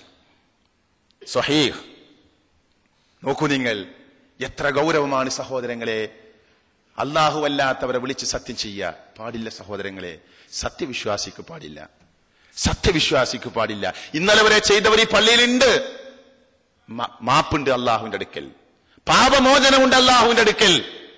സൊഹീഹ് നോക്കൂ നിങ്ങൾ എത്ര ഗൗരവമാണ് സഹോദരങ്ങളെ അള്ളാഹു അല്ലാത്തവരെ വിളിച്ച് സത്യം ചെയ്യുക പാടില്ല സഹോദരങ്ങളെ സത്യവിശ്വാസിക്ക് പാടില്ല സത്യവിശ്വാസിക്ക് പാടില്ല ഇന്നലെ വരെ ചെയ്തവർ ഈ പള്ളിയിലുണ്ട് മ- മാപ്പുണ്ട് അള്ളാഹുവിന്റെ അടുക്കൽ പാപമോചനമുണ്ട് അള്ളാഹുവിന്റെ അടുക്കൽ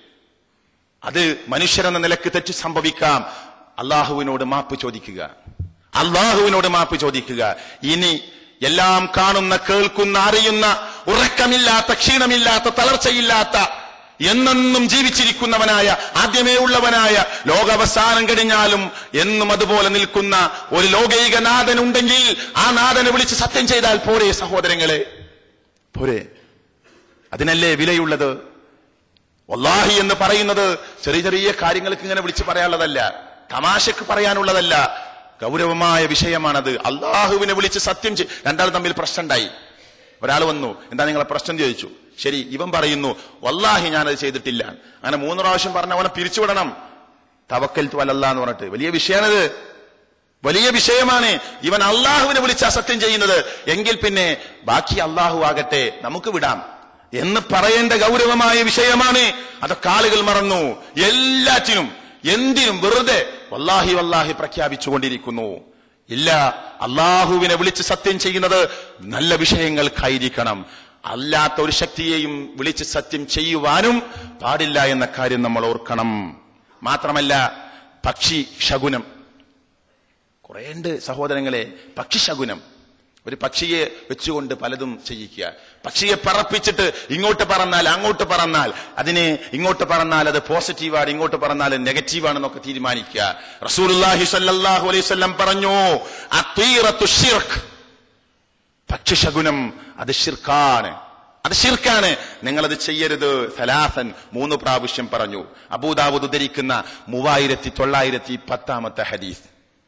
അത് മനുഷ്യരെന്ന നിലക്ക് തെറ്റ് സംഭവിക്കാം അള്ളാഹുവിനോട് മാപ്പ് ചോദിക്കുക അള്ളാഹുവിനോട് മാപ്പ് ചോദിക്കുക ഇനി എല്ലാം കാണുന്ന കേൾക്കുന്ന അറിയുന്ന ഉറക്കമില്ലാത്ത ക്ഷീണമില്ലാത്ത തളർച്ചയില്ലാത്ത എന്നെന്നും ജീവിച്ചിരിക്കുന്നവനായ ആദ്യമേ ഉള്ളവനായ ലോകാവസാനം കഴിഞ്ഞാലും എന്നും അതുപോലെ നിൽക്കുന്ന ഒരു ലോകൈക നാഥൻ ഉണ്ടെങ്കിൽ ആ നാഥനെ വിളിച്ച് സത്യം ചെയ്താൽ പോരെ സഹോദരങ്ങളെ പോരെ അതിനല്ലേ വിലയുള്ളത് വല്ലാഹി എന്ന് പറയുന്നത് ചെറിയ ചെറിയ കാര്യങ്ങൾക്ക് ഇങ്ങനെ വിളിച്ച് പറയാനുള്ളതല്ല തമാശക്ക് പറയാനുള്ളതല്ല ഗൗരവമായ വിഷയമാണത് അള്ളാഹുവിനെ വിളിച്ച് സത്യം ചെയ് രണ്ടാൾ തമ്മിൽ പ്രശ്നം ഉണ്ടായി ഒരാൾ വന്നു എന്താ നിങ്ങളെ പ്രശ്നം ചോദിച്ചു ശരി ഇവൻ പറയുന്നു വല്ലാഹി ഞാനത് ചെയ്തിട്ടില്ല അങ്ങനെ മൂന്ന് പ്രാവശ്യം പറഞ്ഞ അവനെ പിരിച്ചുവിടണം തവക്കൽ വലല്ല എന്ന് പറഞ്ഞിട്ട് വലിയ വിഷയമാണിത് വലിയ വിഷയമാണ് ഇവൻ അള്ളാഹുവിനെ വിളിച്ച് അസത്യം ചെയ്യുന്നത് എങ്കിൽ പിന്നെ ബാക്കി അള്ളാഹു ആകട്ടെ നമുക്ക് വിടാം എന്ന് പറയേണ്ട ഗൗരവമായ വിഷയമാണ് അതൊക്കെ ആളുകൾ മറന്നു എല്ലാറ്റിനും എന്തിനും വെറുതെ വല്ലാഹി വല്ലാഹി പ്രഖ്യാപിച്ചുകൊണ്ടിരിക്കുന്നു ഇല്ല അള്ളാഹുവിനെ വിളിച്ച് സത്യം ചെയ്യുന്നത് നല്ല വിഷയങ്ങൾക്കായിരിക്കണം അല്ലാത്ത ഒരു ശക്തിയെയും വിളിച്ച് സത്യം ചെയ്യുവാനും പാടില്ല എന്ന കാര്യം നമ്മൾ ഓർക്കണം മാത്രമല്ല പക്ഷി ശകുനം കുറേണ്ട് സഹോദരങ്ങളെ പക്ഷിശകുനം ഒരു പക്ഷിയെ വെച്ചുകൊണ്ട് പലതും ചെയ്യിക്കുക പക്ഷിയെ പറപ്പിച്ചിട്ട് ഇങ്ങോട്ട് പറന്നാൽ അങ്ങോട്ട് പറന്നാൽ അതിനെ ഇങ്ങോട്ട് പറന്നാൽ അത് പോസിറ്റീവാണ് ഇങ്ങോട്ട് പറന്നാൽ നെഗറ്റീവാണെന്നൊക്കെ തീരുമാനിക്കുക റസൂലുള്ളാഹി സ്വല്ലല്ലാഹു അലൈഹി വസല്ലം പറഞ്ഞു അത്തീറത്തു ഷിർക്ക് പക്ഷിശകുനം അത് ഷിർക്കാണ് അത് ഷിർക്കാണ് നിങ്ങളത് ചെയ്യരുത് സലാസൻ മൂന്ന് പ്രാവശ്യം പറഞ്ഞു അബൂദാബുദ് ഉദ്ധരിക്കുന്ന മൂവായിരത്തി തൊള്ളായിരത്തി പത്താമത്തെ ഹദീസ്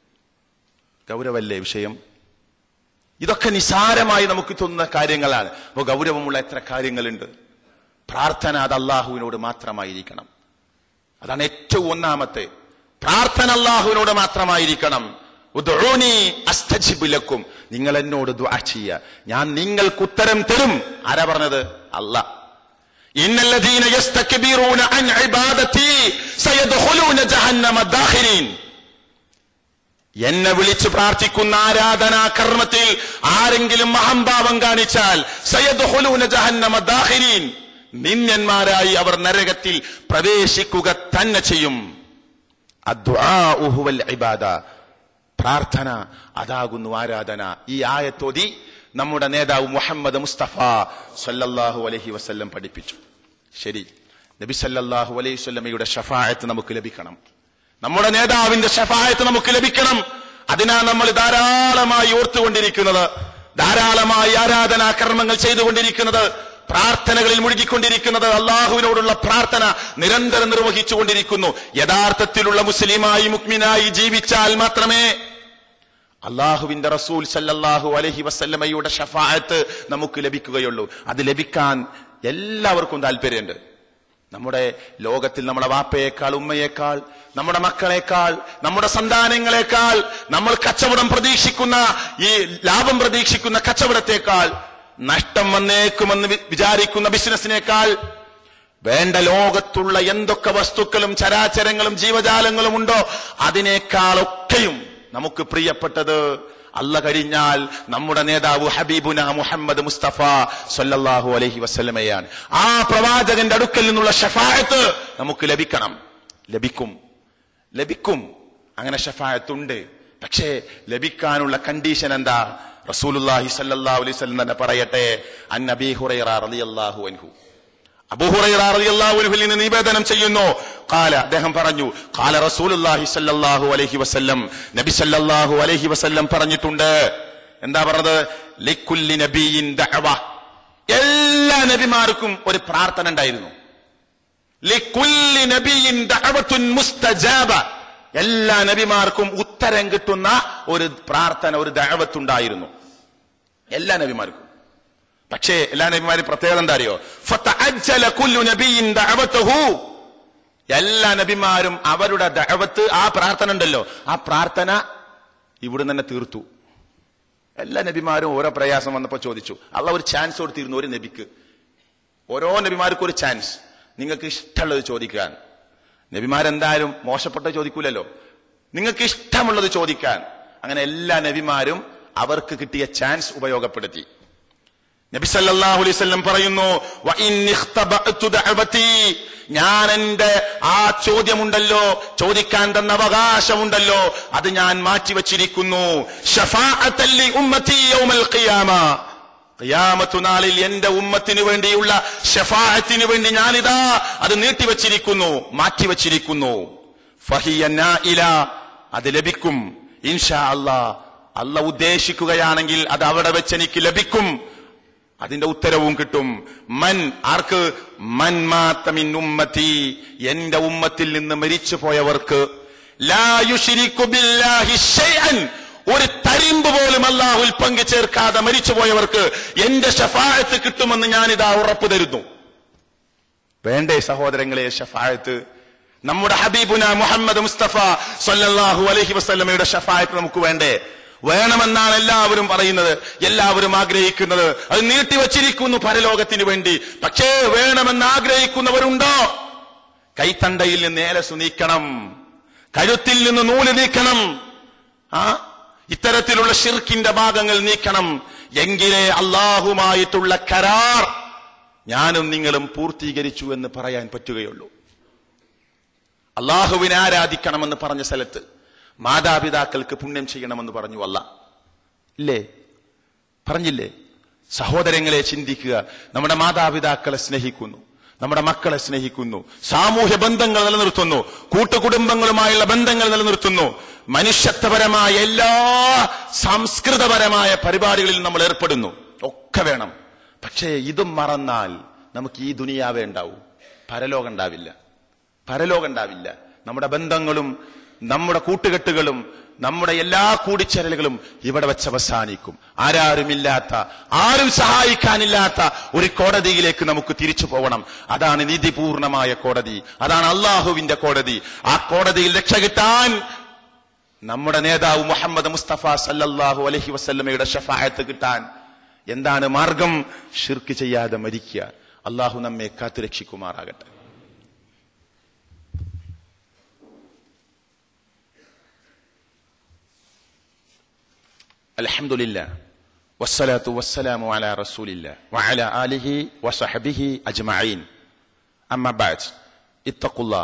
ഗൗരവല്ലേ വിഷയം ഇതൊക്കെ നിസാരമായി നമുക്ക് തോന്നുന്ന കാര്യങ്ങളാണ് അപ്പൊ ഗൗരവമുള്ള എത്ര കാര്യങ്ങളുണ്ട് പ്രാർത്ഥന അത് അള്ളാഹുവിനോട് മാത്രമായിരിക്കണം അതാണ് ഏറ്റവും ഒന്നാമത്തെ പ്രാർത്ഥന അള്ളാഹുവിനോട് മാത്രമായിരിക്കണം ഉദ്ഉനി അസ്തജിബ് ലക്കും നിങ്ങൾ എന്നോട് ദുആ ചെയ്യുക ഞാൻ നിങ്ങൾക്ക് ഉത്തരം തരും ആരാ പറഞ്ഞത് അല്ല ഇന്നല്ലദീന യസ്തക്ബിറൂന അൻ ഇബാദതി സയദ്ഖുലൂന ജഹന്നമ ദാഖിരീൻ എന്നെ വിളിച്ച് പ്രാർത്ഥിക്കുന്ന ആരാധനാ കർമ്മത്തിൽ ആരെങ്കിലും അഹംഭാവം കാണിച്ചാൽ സയദ്ഖുലൂന ജഹന്നമ ദാഖിരീൻ നിന്യന്മാരായി അവർ നരകത്തിൽ പ്രവേശിക്കുക തന്നെ ചെയ്യും അദ്ദുആഉ ഹുവൽ ഇബാദ പ്രാർത്ഥന അതാകുന്നു ആരാധന ഈ ആയത്തോതി നമ്മുടെ നേതാവ് മുഹമ്മദ് മുസ്തഫ സല്ലല്ലാഹു അലൈഹി വസല്ലം പഠിപ്പിച്ചു ശരി നബി സല്ലല്ലാഹു അലൈഹി സ്വല്ലമയുടെ ഷഫായത്ത് നമുക്ക് ലഭിക്കണം നമ്മുടെ നേതാവിന്റെ ഷഫായത്ത് നമുക്ക് ലഭിക്കണം അതിനാ നമ്മൾ ധാരാളമായി ഓർത്തുകൊണ്ടിരിക്കുന്നത് ധാരാളമായി ആരാധനാ കർമ്മങ്ങൾ ചെയ്തുകൊണ്ടിരിക്കുന്നത് പ്രാർത്ഥനകളിൽ മുഴുകിക്കൊണ്ടിരിക്കുന്നത് അള്ളാഹുവിനോടുള്ള പ്രാർത്ഥന നിരന്തരം നിർവഹിച്ചുകൊണ്ടിരിക്കുന്നു യഥാർത്ഥത്തിലുള്ള മുസ്ലിമായി മുക്മിനായി ജീവിച്ചാൽ മാത്രമേ അള്ളാഹുവിന്റെ റസൂൽ സല്ലല്ലാഹു അലഹി വസല്ലമയുടെ ഷഫായത്ത് നമുക്ക് ലഭിക്കുകയുള്ളൂ അത് ലഭിക്കാൻ എല്ലാവർക്കും താല്പര്യമുണ്ട് നമ്മുടെ ലോകത്തിൽ നമ്മുടെ വാപ്പയേക്കാൾ ഉമ്മയേക്കാൾ നമ്മുടെ മക്കളെക്കാൾ നമ്മുടെ സന്താനങ്ങളെക്കാൾ നമ്മൾ കച്ചവടം പ്രതീക്ഷിക്കുന്ന ഈ ലാഭം പ്രതീക്ഷിക്കുന്ന കച്ചവടത്തെക്കാൾ നഷ്ടം വന്നേക്കുമെന്ന് വി- വിചാരിക്കുന്ന ബിസിനസിനേക്കാൾ വേണ്ട ലോകത്തുള്ള എന്തൊക്കെ വസ്തുക്കളും ചരാചരങ്ങളും ജീവജാലങ്ങളും ഉണ്ടോ അതിനേക്കാളൊക്കെയും നമുക്ക് പ്രിയപ്പെട്ടത് അല്ല കഴിഞ്ഞാൽ നമ്മുടെ നേതാവ് ഹബീബുന മുഹമ്മദ് മുസ്തഫ സല്ലല്ലാഹു അലൈഹി വസല്ലമയാണ് ആ പ്രവാചകന്റെ അടുക്കൽ നിന്നുള്ള ഷഫായത്ത് നമുക്ക് ലഭിക്കണം ലഭിക്കും ലഭിക്കും അങ്ങനെ ഷഫായത്തുണ്ട് പക്ഷേ ലഭിക്കാനുള്ള കണ്ടീഷൻ എന്താ റസൂലുള്ളാഹി സല്ലല്ലാഹു അലൈഹി വസല്ലം തന്നെ പറയട്ടെ അൻ നബി ഹുറൈറ റളിയല്ലാഹു അൻഹു അബൂഹുറൈറിൽ നിന്ന് നിവേദനം ചെയ്യുന്നു കാല അദ്ദേഹം പറഞ്ഞു കാല റസൂലുല്ലാഹി സല്ലല്ലാഹു അലൈഹി വസല്ലം നബി സല്ലല്ലാഹു അലൈഹി വസല്ലം പറഞ്ഞിട്ടുണ്ട് എന്താ പറഞ്ഞത് ലിക്കുല്ലി നബിയിൻ ദഅവ എല്ലാ നബിമാർക്കും ഒരു പ്രാർത്ഥന ഉണ്ടായിരുന്നു ലിക്കുല്ലി നബിയിൻ ദഅവത്തുൻ മുസ്തജാബ എല്ലാ നബിമാർക്കും ഉത്തരം കിട്ടുന്ന ഒരു പ്രാർത്ഥന ഒരു ദഅവത്തുണ്ടായിരുന്നു എല്ലാ നബിമാർക്കും പക്ഷേ എല്ലാ നബിമാരും പ്രത്യേകത എന്താ അറിയോ ഫതഅജ്ജല കുല്ലു നബിയിൻ ദഅവതഹു എല്ലാ നബിമാരും അവരുടെ ദഅവത്ത് ആ പ്രാർത്ഥന ഉണ്ടല്ലോ ആ പ്രാർത്ഥന ഇവിടുന്ന് തന്നെ തീർത്തു എല്ലാ നബിമാരും ഓരോ പ്രയാസം വന്നപ്പോ ചോദിച്ചു അള്ള ഒരു ചാൻസ് കൊടുത്തിരുന്നു ഒരു നബിക്ക് ഓരോ നബിമാർക്കും ഒരു ചാൻസ് നിങ്ങൾക്ക് ഇഷ്ടമുള്ളത് ചോദിക്കാൻ നബിമാരെന്തായാലും മോശപ്പെട്ട ചോദിക്കൂലല്ലോ നിങ്ങൾക്ക് ഇഷ്ടമുള്ളത് ചോദിക്കാൻ അങ്ങനെ എല്ലാ നബിമാരും അവർക്ക് കിട്ടിയ ചാൻസ് ഉപയോഗപ്പെടുത്തി നബി സല്ലല്ലാഹു അലൈഹി വസല്ലം പറയുന്നു "വ ഇൻ ഇഖ്തബഅതു ദഅവതി" ഞാൻ എന്റെ ആ ചോദ്യമുണ്ടല്ലോ ചോദിക്കാൻ തന്ന അവകാശമുണ്ടല്ലോ അത് ഞാൻ മാറ്റിവെച്ചിരിക്കുന്നു ഷഫാഅത്തൻ ലി ഉമ്മത്തി യൗമൽ ഖിയാമ ഖിയാമത്തു നാളിൽ എന്റെ ഉമ്മത്തിന് വേണ്ടിയുള്ള ഷഫാഅത്തിന് വേണ്ടി ഞാനിതാ അത് നീട്ടിവെച്ചിരിക്കുന്നു മാറ്റിവെച്ചിരിക്കുന്നു ഫഹിയ നാഇല അത് ലഭിക്കും ഇൻഷാ അല്ലാ അല്ല ഉദ്ദേശിക്കുകയാണെങ്കിൽ അത് അവിടെ വെച്ച് എനിക്ക് ലഭിക്കും അതിന്റെ ഉത്തരവും കിട്ടും മൻ ആർക്ക് മൻ മാത്ത മിൻ ഉമ്മത്തി എന്റെ ഉമ്മത്തിൽ നിന്ന് മരിച്ചു പോയവർക്ക് ലാ യുശ്രിക്കു ബില്ലാഹി ഷൈഅൻ ഒരു തരിമ്പ് പോലും അള്ളാഹുൽ പങ്കു ചേർക്കാതെ മരിച്ചു പോയവർക്ക് എന്റെ ഷഫായത്ത് കിട്ടുമെന്ന് ഞാനിതാ ഉറപ്പു തരുന്നു വേണ്ടേ സഹോദരങ്ങളെ ഷഫായത്ത് നമ്മുടെ ഹബീബുന മുഹമ്മദ് മുസ്തഫ സല്ലല്ലാഹു അലൈഹി വസല്ലമയുടെ ഷഫായത്ത് നമുക്ക് വേണ്ടേ വേണമെന്നാണ് എല്ലാവരും പറയുന്നത് എല്ലാവരും ആഗ്രഹിക്കുന്നത് അത് നീട്ടിവച്ചിരിക്കുന്നു പരലോകത്തിന് വേണ്ടി പക്ഷേ വേണമെന്ന് ആഗ്രഹിക്കുന്നവരുണ്ടോ കൈത്തണ്ടയിൽ നിന്ന് ഏലസു നീക്കണം കഴുത്തിൽ നിന്ന് നൂല് നീക്കണം ആ ഇത്തരത്തിലുള്ള ഷിർക്കിന്റെ ഭാഗങ്ങൾ നീക്കണം എങ്കിലേ അള്ളാഹുമായിട്ടുള്ള കരാർ ഞാനും നിങ്ങളും പൂർത്തീകരിച്ചു എന്ന് പറയാൻ പറ്റുകയുള്ളൂ അള്ളാഹുവിനെ ആരാധിക്കണമെന്ന് പറഞ്ഞ സ്ഥലത്ത് മാതാപിതാക്കൾക്ക് പുണ്യം ചെയ്യണമെന്ന് പറഞ്ഞു അല്ല ഇല്ലേ പറഞ്ഞില്ലേ സഹോദരങ്ങളെ ചിന്തിക്കുക നമ്മുടെ മാതാപിതാക്കളെ സ്നേഹിക്കുന്നു നമ്മുടെ മക്കളെ സ്നേഹിക്കുന്നു സാമൂഹ്യ ബന്ധങ്ങൾ നിലനിർത്തുന്നു കൂട്ടുകുടുംബങ്ങളുമായുള്ള ബന്ധങ്ങൾ നിലനിർത്തുന്നു മനുഷ്യത്വപരമായ എല്ലാ സംസ്കൃതപരമായ പരിപാടികളിൽ നമ്മൾ ഏർപ്പെടുന്നു ഒക്കെ വേണം പക്ഷേ ഇതും മറന്നാൽ നമുക്ക് ഈ ദുനിയാവേ ഉണ്ടാവൂ പരലോകം ഉണ്ടാവില്ല പരലോകം ഉണ്ടാവില്ല നമ്മുടെ ബന്ധങ്ങളും നമ്മുടെ കൂട്ടുകെട്ടുകളും നമ്മുടെ എല്ലാ കൂടിച്ചേരലുകളും ഇവിടെ വെച്ച് അവസാനിക്കും ആരാരുമില്ലാത്ത ആരും സഹായിക്കാനില്ലാത്ത ഒരു കോടതിയിലേക്ക് നമുക്ക് തിരിച്ചു പോകണം അതാണ് നീതിപൂർണമായ കോടതി അതാണ് അള്ളാഹുവിന്റെ കോടതി ആ കോടതിയിൽ രക്ഷ കിട്ടാൻ നമ്മുടെ നേതാവ് മുഹമ്മദ് മുസ്തഫ സല്ലല്ലാഹു അലൈഹി വസല്ലമയുടെ ഷഫായത്ത് കിട്ടാൻ എന്താണ് മാർഗം ഷിർക്ക് ചെയ്യാതെ മരിക്കുക അള്ളാഹു നമ്മെ കാത്തുരക്ഷിക്കുമാറാകട്ടെ الحمد لله والصلاة والسلام على رسول الله وعلى آله وصحبه أجمعين أما بعد اتقوا الله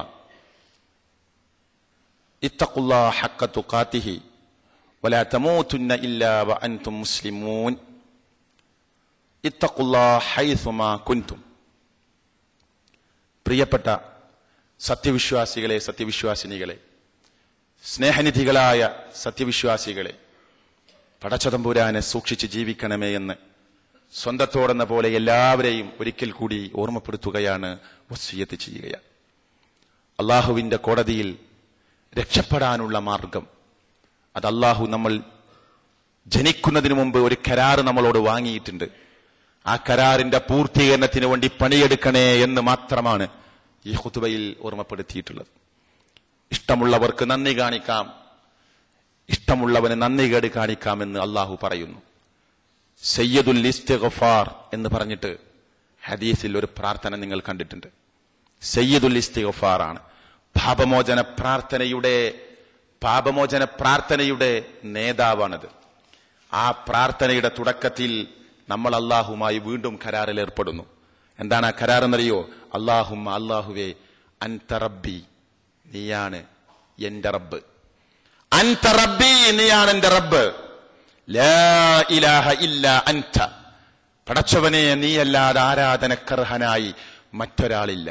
اتقوا الله حق تقاته ولا تموتن إلا وأنتم مسلمون اتقوا الله حيثما كنتم പ്രിയപ്പെട്ട സത്യവിശ്വാസികളെ സത്യവിശ്വാസിനികളെ സ്നേഹനിധികളായ സത്യവിശ്വാസികളെ പടച്ചതമ്പുരാനെ സൂക്ഷിച്ച് ജീവിക്കണമേ എന്ന് സ്വന്തത്തോടെന്ന പോലെ എല്ലാവരെയും ഒരിക്കൽ കൂടി ഓർമ്മപ്പെടുത്തുകയാണ് വസ്യത്ത് ചെയ്യുകയാണ് അള്ളാഹുവിന്റെ കോടതിയിൽ രക്ഷപ്പെടാനുള്ള മാർഗം അത് അള്ളാഹു നമ്മൾ ജനിക്കുന്നതിന് മുമ്പ് ഒരു കരാറ് നമ്മളോട് വാങ്ങിയിട്ടുണ്ട് ആ കരാറിന്റെ പൂർത്തീകരണത്തിന് വേണ്ടി പണിയെടുക്കണേ എന്ന് മാത്രമാണ് ഈ ഹുതുബയിൽ ഓർമ്മപ്പെടുത്തിയിട്ടുള്ളത് ഇഷ്ടമുള്ളവർക്ക് നന്ദി കാണിക്കാം ഇഷ്ടമുള്ളവന് നന്ദി കേട് കാണിക്കാമെന്ന് അള്ളാഹു പറയുന്നു സയ്യദുൽ ഇസ്തിഗ്ഫാർ എന്ന് പറഞ്ഞിട്ട് ഹദീസിൽ ഒരു പ്രാർത്ഥന നിങ്ങൾ കണ്ടിട്ടുണ്ട് സയ്യദുൽ ഇസ്തിഗ്ഫാർ ആണ് പാപമോചന പ്രാർത്ഥനയുടെ പാപമോചന പ്രാർത്ഥനയുടെ നേതാവാണത് ആ പ്രാർത്ഥനയുടെ തുടക്കത്തിൽ നമ്മൾ അള്ളാഹുമായി വീണ്ടും കരാറിൽ ഏർപ്പെടുന്നു എന്താണ് ആ കരാർ എന്നറിയോ അള്ളാഹും അള്ളാഹുവേ അൻത റബ്ബി നീയാണ് എന്റെ റബ്ബ് അൻത റബ്ബി നീയാണ് എന്റെ റബ്ബ് ലാ ഇലാഹ ഇല്ല അൻത പടച്ചവനെ നീയല്ലാതെ ആരാധനക്കർഹനായി മറ്റൊരാളില്ല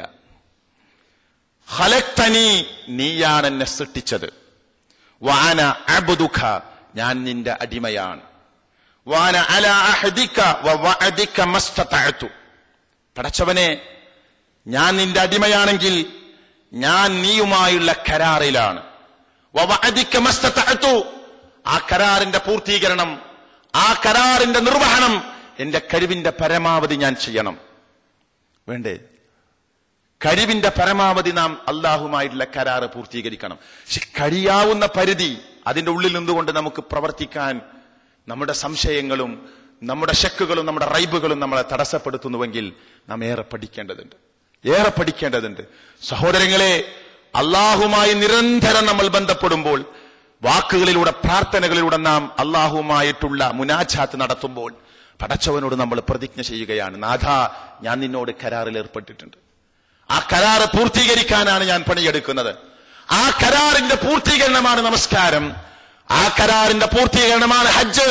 ഹലക്തനി നീയാണ് എന്നെ സൃഷ്ടിച്ചത് വാന അബുദുഖ ഞാൻ നിന്റെ അടിമയാണ് വാന അല അഹദിക വ വഅദിക മസ്തതഅതു പടച്ചവനെ ഞാൻ നിന്റെ അടിമയാണെങ്കിൽ ഞാൻ നീയുമായുള്ള കരാറിലാണ് വ വഅദിക മസ്തതഅതു ആ കരാറിന്റെ പൂർത്തീകരണം ആ കരാറിന്റെ നിർവഹണം എന്റെ കഴിവിന്റെ പരമാവധി ഞാൻ ചെയ്യണം വേണ്ടേ കഴിവിന്റെ പരമാവധി നാം അള്ളാഹുമായിട്ടുള്ള കരാറ് പൂർത്തീകരിക്കണം പക്ഷെ കഴിയാവുന്ന പരിധി അതിന്റെ ഉള്ളിൽ നിന്നുകൊണ്ട് നമുക്ക് പ്രവർത്തിക്കാൻ നമ്മുടെ സംശയങ്ങളും നമ്മുടെ ശക്കുകളും നമ്മുടെ റൈബുകളും നമ്മളെ തടസ്സപ്പെടുത്തുന്നുവെങ്കിൽ നാം ഏറെ പഠിക്കേണ്ടതുണ്ട് ഏറെ പഠിക്കേണ്ടതുണ്ട് സഹോദരങ്ങളെ അള്ളാഹുമായി നിരന്തരം നമ്മൾ ബന്ധപ്പെടുമ്പോൾ വാക്കുകളിലൂടെ പ്രാർത്ഥനകളിലൂടെ നാം അള്ളാഹുമായിട്ടുള്ള മുനാജാത്ത് നടത്തുമ്പോൾ പടച്ചവനോട് നമ്മൾ പ്രതിജ്ഞ ചെയ്യുകയാണ് നാഥ ഞാൻ നിന്നോട് കരാറിൽ ഏർപ്പെട്ടിട്ടുണ്ട് ആ കരാറ് പൂർത്തീകരിക്കാനാണ് ഞാൻ പണിയെടുക്കുന്നത് ആ കരാറിന്റെ പൂർത്തീകരണമാണ് നമസ്കാരം ആ കരാറിന്റെ പൂർത്തീകരണമാണ് ഹജ്ജ്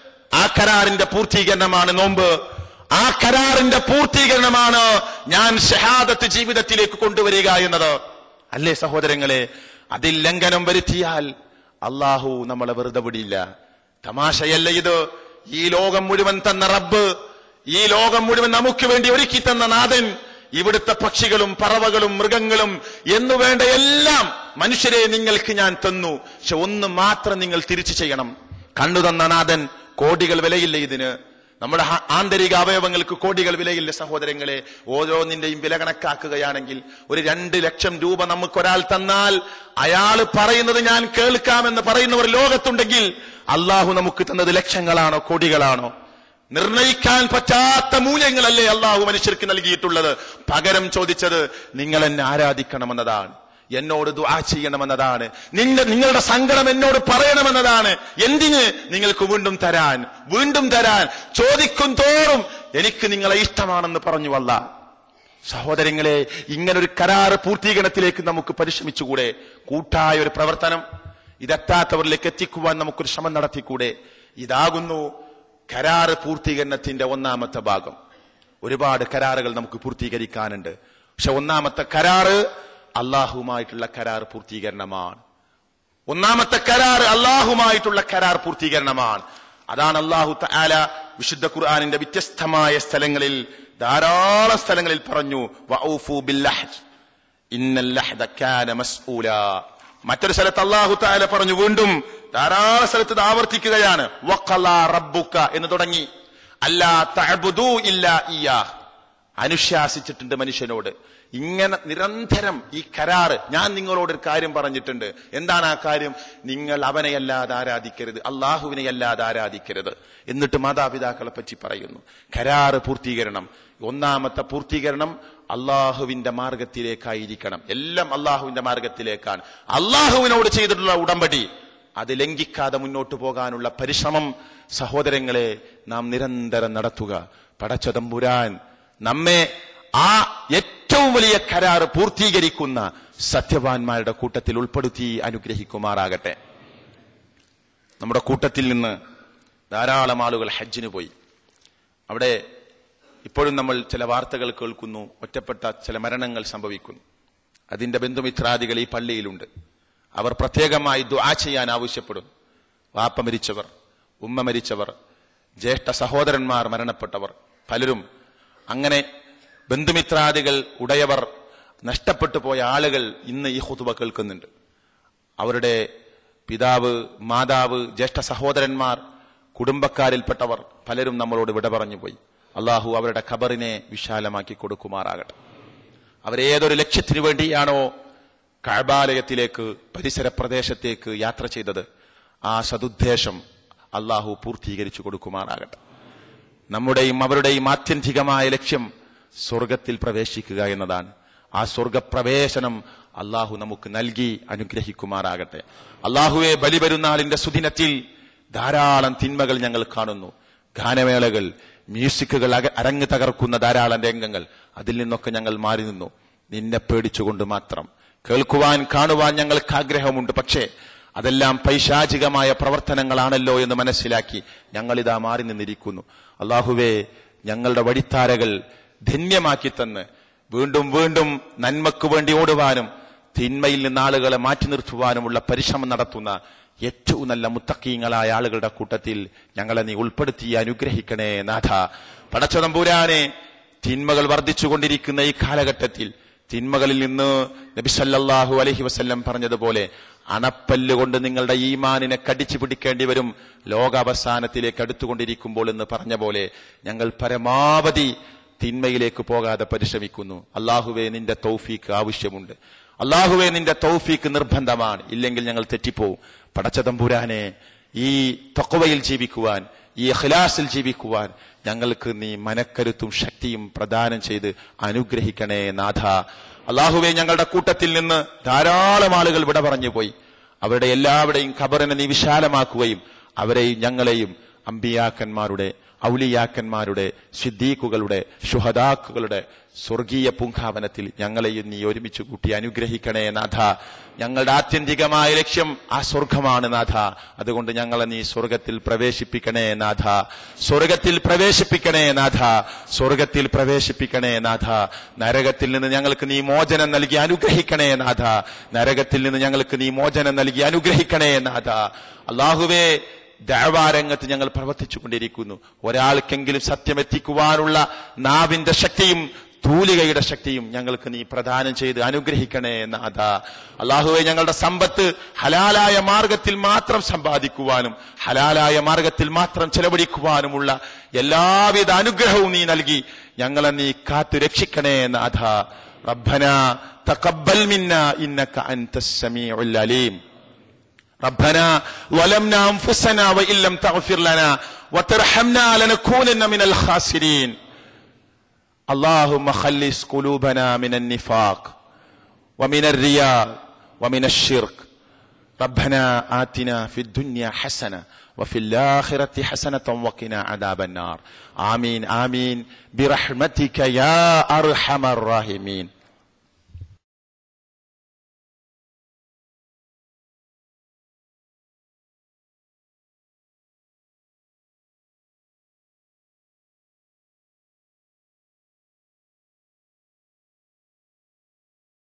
ആ കരാറിന്റെ പൂർത്തീകരണമാണ് നോമ്പ് ആ കരാറിന്റെ പൂർത്തീകരണമാണ് ഞാൻ ഷഹാദത്ത് ജീവിതത്തിലേക്ക് കൊണ്ടുവരിക എന്നത് അല്ലേ സഹോദരങ്ങളെ അതിൽ ലംഘനം വരുത്തിയാൽ അള്ളാഹു നമ്മളെ വെറുതെ വിടില്ല തമാശയല്ല ഇത് ഈ ലോകം മുഴുവൻ തന്ന റബ്ബ് ഈ ലോകം മുഴുവൻ നമുക്ക് വേണ്ടി ഒരുക്കി തന്ന നാഥൻ ഇവിടുത്തെ പക്ഷികളും പറവകളും മൃഗങ്ങളും എന്നു വേണ്ട എല്ലാം മനുഷ്യരെ നിങ്ങൾക്ക് ഞാൻ തന്നു പക്ഷെ ഒന്ന് മാത്രം നിങ്ങൾ തിരിച്ചു ചെയ്യണം കണ്ണു തന്ന നാഥൻ കോടികൾ വിലയില്ല ഇതിന് നമ്മുടെ ആ- ആന്തരിക അവയവങ്ങൾക്ക് കോടികൾ വിലയില്ല സഹോദരങ്ങളെ ഓരോന്നിന്റെയും വില കണക്കാക്കുകയാണെങ്കിൽ ഒരു രണ്ട് ലക്ഷം രൂപ നമുക്കൊരാൾ തന്നാൽ അയാൾ പറയുന്നത് ഞാൻ കേൾക്കാമെന്ന് പറയുന്നവർ ലോകത്തുണ്ടെങ്കിൽ അള്ളാഹു നമുക്ക് തന്നത് ലക്ഷങ്ങളാണോ കോടികളാണോ നിർണയിക്കാൻ പറ്റാത്ത മൂല്യങ്ങളല്ലേ അള്ളാഹു മനുഷ്യർക്ക് നൽകിയിട്ടുള്ളത് പകരം ചോദിച്ചത് നിങ്ങൾ എന്നെ ആരാധിക്കണമെന്നതാണ് എന്നോട് ദുആ ചെയ്യണമെന്നതാണ് നിങ്ങ നിങ്ങളുടെ സങ്കടം എന്നോട് പറയണമെന്നതാണ് എന്തിന് നിങ്ങൾക്ക് വീണ്ടും തരാൻ വീണ്ടും തരാൻ ചോദിക്കും തോറും എനിക്ക് നിങ്ങളെ ഇഷ്ടമാണെന്ന് പറഞ്ഞു വല്ല സഹോദരങ്ങളെ ഇങ്ങനൊരു കരാറ് പൂർത്തീകരണത്തിലേക്ക് നമുക്ക് പരിശ്രമിച്ചുകൂടെ കൂട്ടായ ഒരു പ്രവർത്തനം ഇതെത്താത്തവരിലേക്ക് എത്തിക്കുവാൻ നമുക്കൊരു ശ്രമം നടത്തിക്കൂടെ ഇതാകുന്നു കരാറ് പൂർത്തീകരണത്തിന്റെ ഒന്നാമത്തെ ഭാഗം ഒരുപാട് കരാറുകൾ നമുക്ക് പൂർത്തീകരിക്കാനുണ്ട് പക്ഷെ ഒന്നാമത്തെ കരാറ് അള്ളാഹുമായിട്ടുള്ള കരാർ പൂർത്തീകരണമാണ് ഒന്നാമത്തെ കരാർ അള്ളാഹുമായിട്ടുള്ള കരാർ പൂർത്തീകരണമാണ് അതാണ് അള്ളാഹു തആല വിശുദ്ധ ഖുർആാനിന്റെ വ്യത്യസ്തമായ സ്ഥലങ്ങളിൽ ധാരാളം സ്ഥലങ്ങളിൽ പറഞ്ഞു വഔഫു ബില്ലഹ്ജ് ഇന്നൽ ലഹ്ദ കാന മസ്ഊല മറ്റൊരു സ്ഥലത്ത് അള്ളാഹു താല പറഞ്ഞു വീണ്ടും ധാരാളം സ്ഥലത്ത് ഇത് ആവർത്തിക്കുകയാണ് വഖലാ റബ്ബുക എന്ന് തുടങ്ങി അല്ലാ തഅബുദൂ ഇല്ലാ ഇയ്യാഹ് അനുശാസിച്ചിട്ടുണ്ട് മനുഷ്യനോട് ഇങ്ങനെ നിരന്തരം ഈ കരാറ് ഞാൻ നിങ്ങളോട് ഒരു കാര്യം പറഞ്ഞിട്ടുണ്ട് എന്താണ് ആ കാര്യം നിങ്ങൾ അവനെയല്ലാതെ ആരാധിക്കരുത് അള്ളാഹുവിനെ അല്ലാതെ ആരാധിക്കരുത് എന്നിട്ട് മാതാപിതാക്കളെ പറ്റി പറയുന്നു കരാറ് പൂർത്തീകരണം ഒന്നാമത്തെ പൂർത്തീകരണം അള്ളാഹുവിന്റെ മാർഗത്തിലേക്കായിരിക്കണം എല്ലാം അള്ളാഹുവിന്റെ മാർഗത്തിലേക്കാണ് അള്ളാഹുവിനോട് ചെയ്തിട്ടുള്ള ഉടമ്പടി അത് ലംഘിക്കാതെ മുന്നോട്ട് പോകാനുള്ള പരിശ്രമം സഹോദരങ്ങളെ നാം നിരന്തരം നടത്തുക പടച്ചതമ്പുരാൻ നമ്മെ ആ ഏറ്റവും വലിയ കരാർ പൂർത്തീകരിക്കുന്ന സത്യവാന്മാരുടെ കൂട്ടത്തിൽ ഉൾപ്പെടുത്തി അനുഗ്രഹിക്കുമാറാകട്ടെ നമ്മുടെ കൂട്ടത്തിൽ നിന്ന് ധാരാളം ആളുകൾ ഹജ്ജിന് പോയി അവിടെ ഇപ്പോഴും നമ്മൾ ചില വാർത്തകൾ കേൾക്കുന്നു ഒറ്റപ്പെട്ട ചില മരണങ്ങൾ സംഭവിക്കുന്നു അതിന്റെ ബന്ധുമിത്രാദികൾ ഈ പള്ളിയിലുണ്ട് അവർ പ്രത്യേകമായി ദുആ ചെയ്യാൻ ആവശ്യപ്പെടും വാപ്പ മരിച്ചവർ ഉമ്മ മരിച്ചവർ ജ്യേഷ്ഠ സഹോദരന്മാർ മരണപ്പെട്ടവർ പലരും അങ്ങനെ ബന്ധുമിത്രാദികൾ ഉടയവർ നഷ്ടപ്പെട്ടു പോയ ആളുകൾ ഇന്ന് ഈ ഹുതുബ കേൾക്കുന്നുണ്ട് അവരുടെ പിതാവ് മാതാവ് ജ്യേഷ്ഠ സഹോദരന്മാർ കുടുംബക്കാരിൽപ്പെട്ടവർ പലരും നമ്മളോട് വിട പറഞ്ഞു പോയി അള്ളാഹു അവരുടെ ഖബറിനെ വിശാലമാക്കി കൊടുക്കുമാറാകട്ടെ അവരേതൊരു ലക്ഷ്യത്തിനു വേണ്ടിയാണോ കഴബാലയത്തിലേക്ക് പരിസര പ്രദേശത്തേക്ക് യാത്ര ചെയ്തത് ആ സതുദ്ദേശം അള്ളാഹു പൂർത്തീകരിച്ചു കൊടുക്കുമാറാകട്ടെ നമ്മുടെയും അവരുടെയും ആത്യന്തികമായ ലക്ഷ്യം സ്വർഗത്തിൽ പ്രവേശിക്കുക എന്നതാണ് ആ സ്വർഗപ്രവേശനം അള്ളാഹു നമുക്ക് നൽകി അനുഗ്രഹിക്കുമാറാകട്ടെ അള്ളാഹുവെ ബലിപെരുന്നാളിന്റെ സുദിനത്തിൽ ധാരാളം തിന്മകൾ ഞങ്ങൾ കാണുന്നു ഗാനമേളകൾ മ്യൂസിക്കുകൾ അക- അരങ്ങ് തകർക്കുന്ന ധാരാളം രംഗങ്ങൾ അതിൽ നിന്നൊക്കെ ഞങ്ങൾ മാറി നിന്നു നിന്നെ പേടിച്ചുകൊണ്ട് മാത്രം കേൾക്കുവാൻ കാണുവാൻ ഞങ്ങൾക്ക് ആഗ്രഹമുണ്ട് പക്ഷേ അതെല്ലാം പൈശാചികമായ പ്രവർത്തനങ്ങളാണല്ലോ എന്ന് മനസ്സിലാക്കി ഞങ്ങളിതാ മാറി നിന്നിരിക്കുന്നു അള്ളാഹുവേ ഞങ്ങളുടെ വഴിത്താരകൾ ധന്യമാക്കി തന്ന് വീണ്ടും വീണ്ടും നന്മക്ക് വേണ്ടി ഓടുവാനും തിന്മയിൽ നിന്ന് ആളുകളെ മാറ്റി നിർത്തുവാനുമുള്ള പരിശ്രമം നടത്തുന്ന ഏറ്റവും നല്ല മുത്തക്കീങ്ങളായ ആളുകളുടെ കൂട്ടത്തിൽ ഞങ്ങളെ നീ ഉൾപ്പെടുത്തി അനുഗ്രഹിക്കണേ നാഥ പടച്ചതമ്പൂരാനെ തിന്മകൾ വർദ്ധിച്ചുകൊണ്ടിരിക്കുന്ന ഈ കാലഘട്ടത്തിൽ തിന്മകളിൽ നിന്ന് നബിസല്ലാഹു അലഹി വസ്ല്ലം പറഞ്ഞതുപോലെ അണപ്പല്ല് കൊണ്ട് നിങ്ങളുടെ ഈമാനിനെ കടിച്ചു പിടിക്കേണ്ടി വരും ലോകാവസാനത്തിലേക്ക് അടുത്തുകൊണ്ടിരിക്കുമ്പോൾ എന്ന് പറഞ്ഞ പോലെ ഞങ്ങൾ പരമാവധി തിന്മയിലേക്ക് പോകാതെ പരിശ്രമിക്കുന്നു അള്ളാഹുവെ നിന്റെ തൗഫീക്ക് ആവശ്യമുണ്ട് അള്ളാഹുവെ നിന്റെ തൗഫീക്ക് നിർബന്ധമാണ് ഇല്ലെങ്കിൽ ഞങ്ങൾ തെറ്റിപ്പോവും പടച്ചതമ്പുരാനെ ഈ തൊക്കവയിൽ ജീവിക്കുവാൻ ഈ ഖിലാസിൽ ജീവിക്കുവാൻ ഞങ്ങൾക്ക് നീ മനക്കരുത്തും ശക്തിയും പ്രദാനം ചെയ്ത് അനുഗ്രഹിക്കണേ നാഥ അള്ളാഹുവെ ഞങ്ങളുടെ കൂട്ടത്തിൽ നിന്ന് ധാരാളം ആളുകൾ വിട പറഞ്ഞു പോയി അവരുടെ എല്ലാവരുടെയും ഖബറിനെ നീ വിശാലമാക്കുകയും അവരെയും ഞങ്ങളെയും അമ്പിയാക്കന്മാരുടെ ഔലിയാക്കന്മാരുടെ സിദ്ദീഖുകളുടെ ശുഹദാക്കുകളുടെ സ്വർഗീയ പൂങ്കാവനത്തിൽ ഞങ്ങളെയും നീ ഒരുമിച്ച് കൂട്ടി അനുഗ്രഹിക്കണേ നാഥ ഞങ്ങളുടെ ആത്യന്തികമായ ലക്ഷ്യം ആ സ്വർഗമാണ് നാഥ അതുകൊണ്ട് ഞങ്ങളെ നീ സ്വർഗത്തിൽ പ്രവേശിപ്പിക്കണേ നാഥ സ്വർഗത്തിൽ പ്രവേശിപ്പിക്കണേ നാഥ സ്വർഗത്തിൽ പ്രവേശിപ്പിക്കണേ നാഥ നരകത്തിൽ നിന്ന് ഞങ്ങൾക്ക് നീ മോചനം നൽകി അനുഗ്രഹിക്കണേ നാഥ നരകത്തിൽ നിന്ന് ഞങ്ങൾക്ക് നീ മോചനം നൽകി അനുഗ്രഹിക്കണേ നാഥ അള്ളാഹുവേ ദഴവാരംഗത്ത് ഞങ്ങൾ പ്രവർത്തിച്ചു കൊണ്ടിരിക്കുന്നു ഒരാൾക്കെങ്കിലും സത്യം എത്തിക്കുവാനുള്ള നാവിന്റെ ശക്തിയും തൂലികയുടെ ശക്തിയും ഞങ്ങൾക്ക് നീ പ്രദാനം ചെയ്ത് അനുഗ്രഹിക്കണേ നാഥ അള്ളാഹുവെ ഞങ്ങളുടെ സമ്പത്ത് ഹലാലായ മാർഗത്തിൽ മാത്രം സമ്പാദിക്കുവാനും ഹലാലായ മാർഗത്തിൽ മാത്രം ചെലവഴിക്കുവാനുമുള്ള എല്ലാവിധ അനുഗ്രഹവും നീ നൽകി ഞങ്ങളെ നീ കാത്തു രക്ഷിക്കണേ നാഥ റബ്ബന തഖബ്ബൽ മിന്ന ഇന്നക അൻതസ് സമീഉൽ അലീം ربنا ظلمنا انفسنا وان لم تغفر لنا وترحمنا لنكونن من الخاسرين اللهم خلص قلوبنا من النفاق ومن الرياء ومن الشرك ربنا آتنا في الدنيا حسنة وفي الآخرة حسنة وقنا عذاب النار آمين آمين برحمتك يا أرحم الراحمين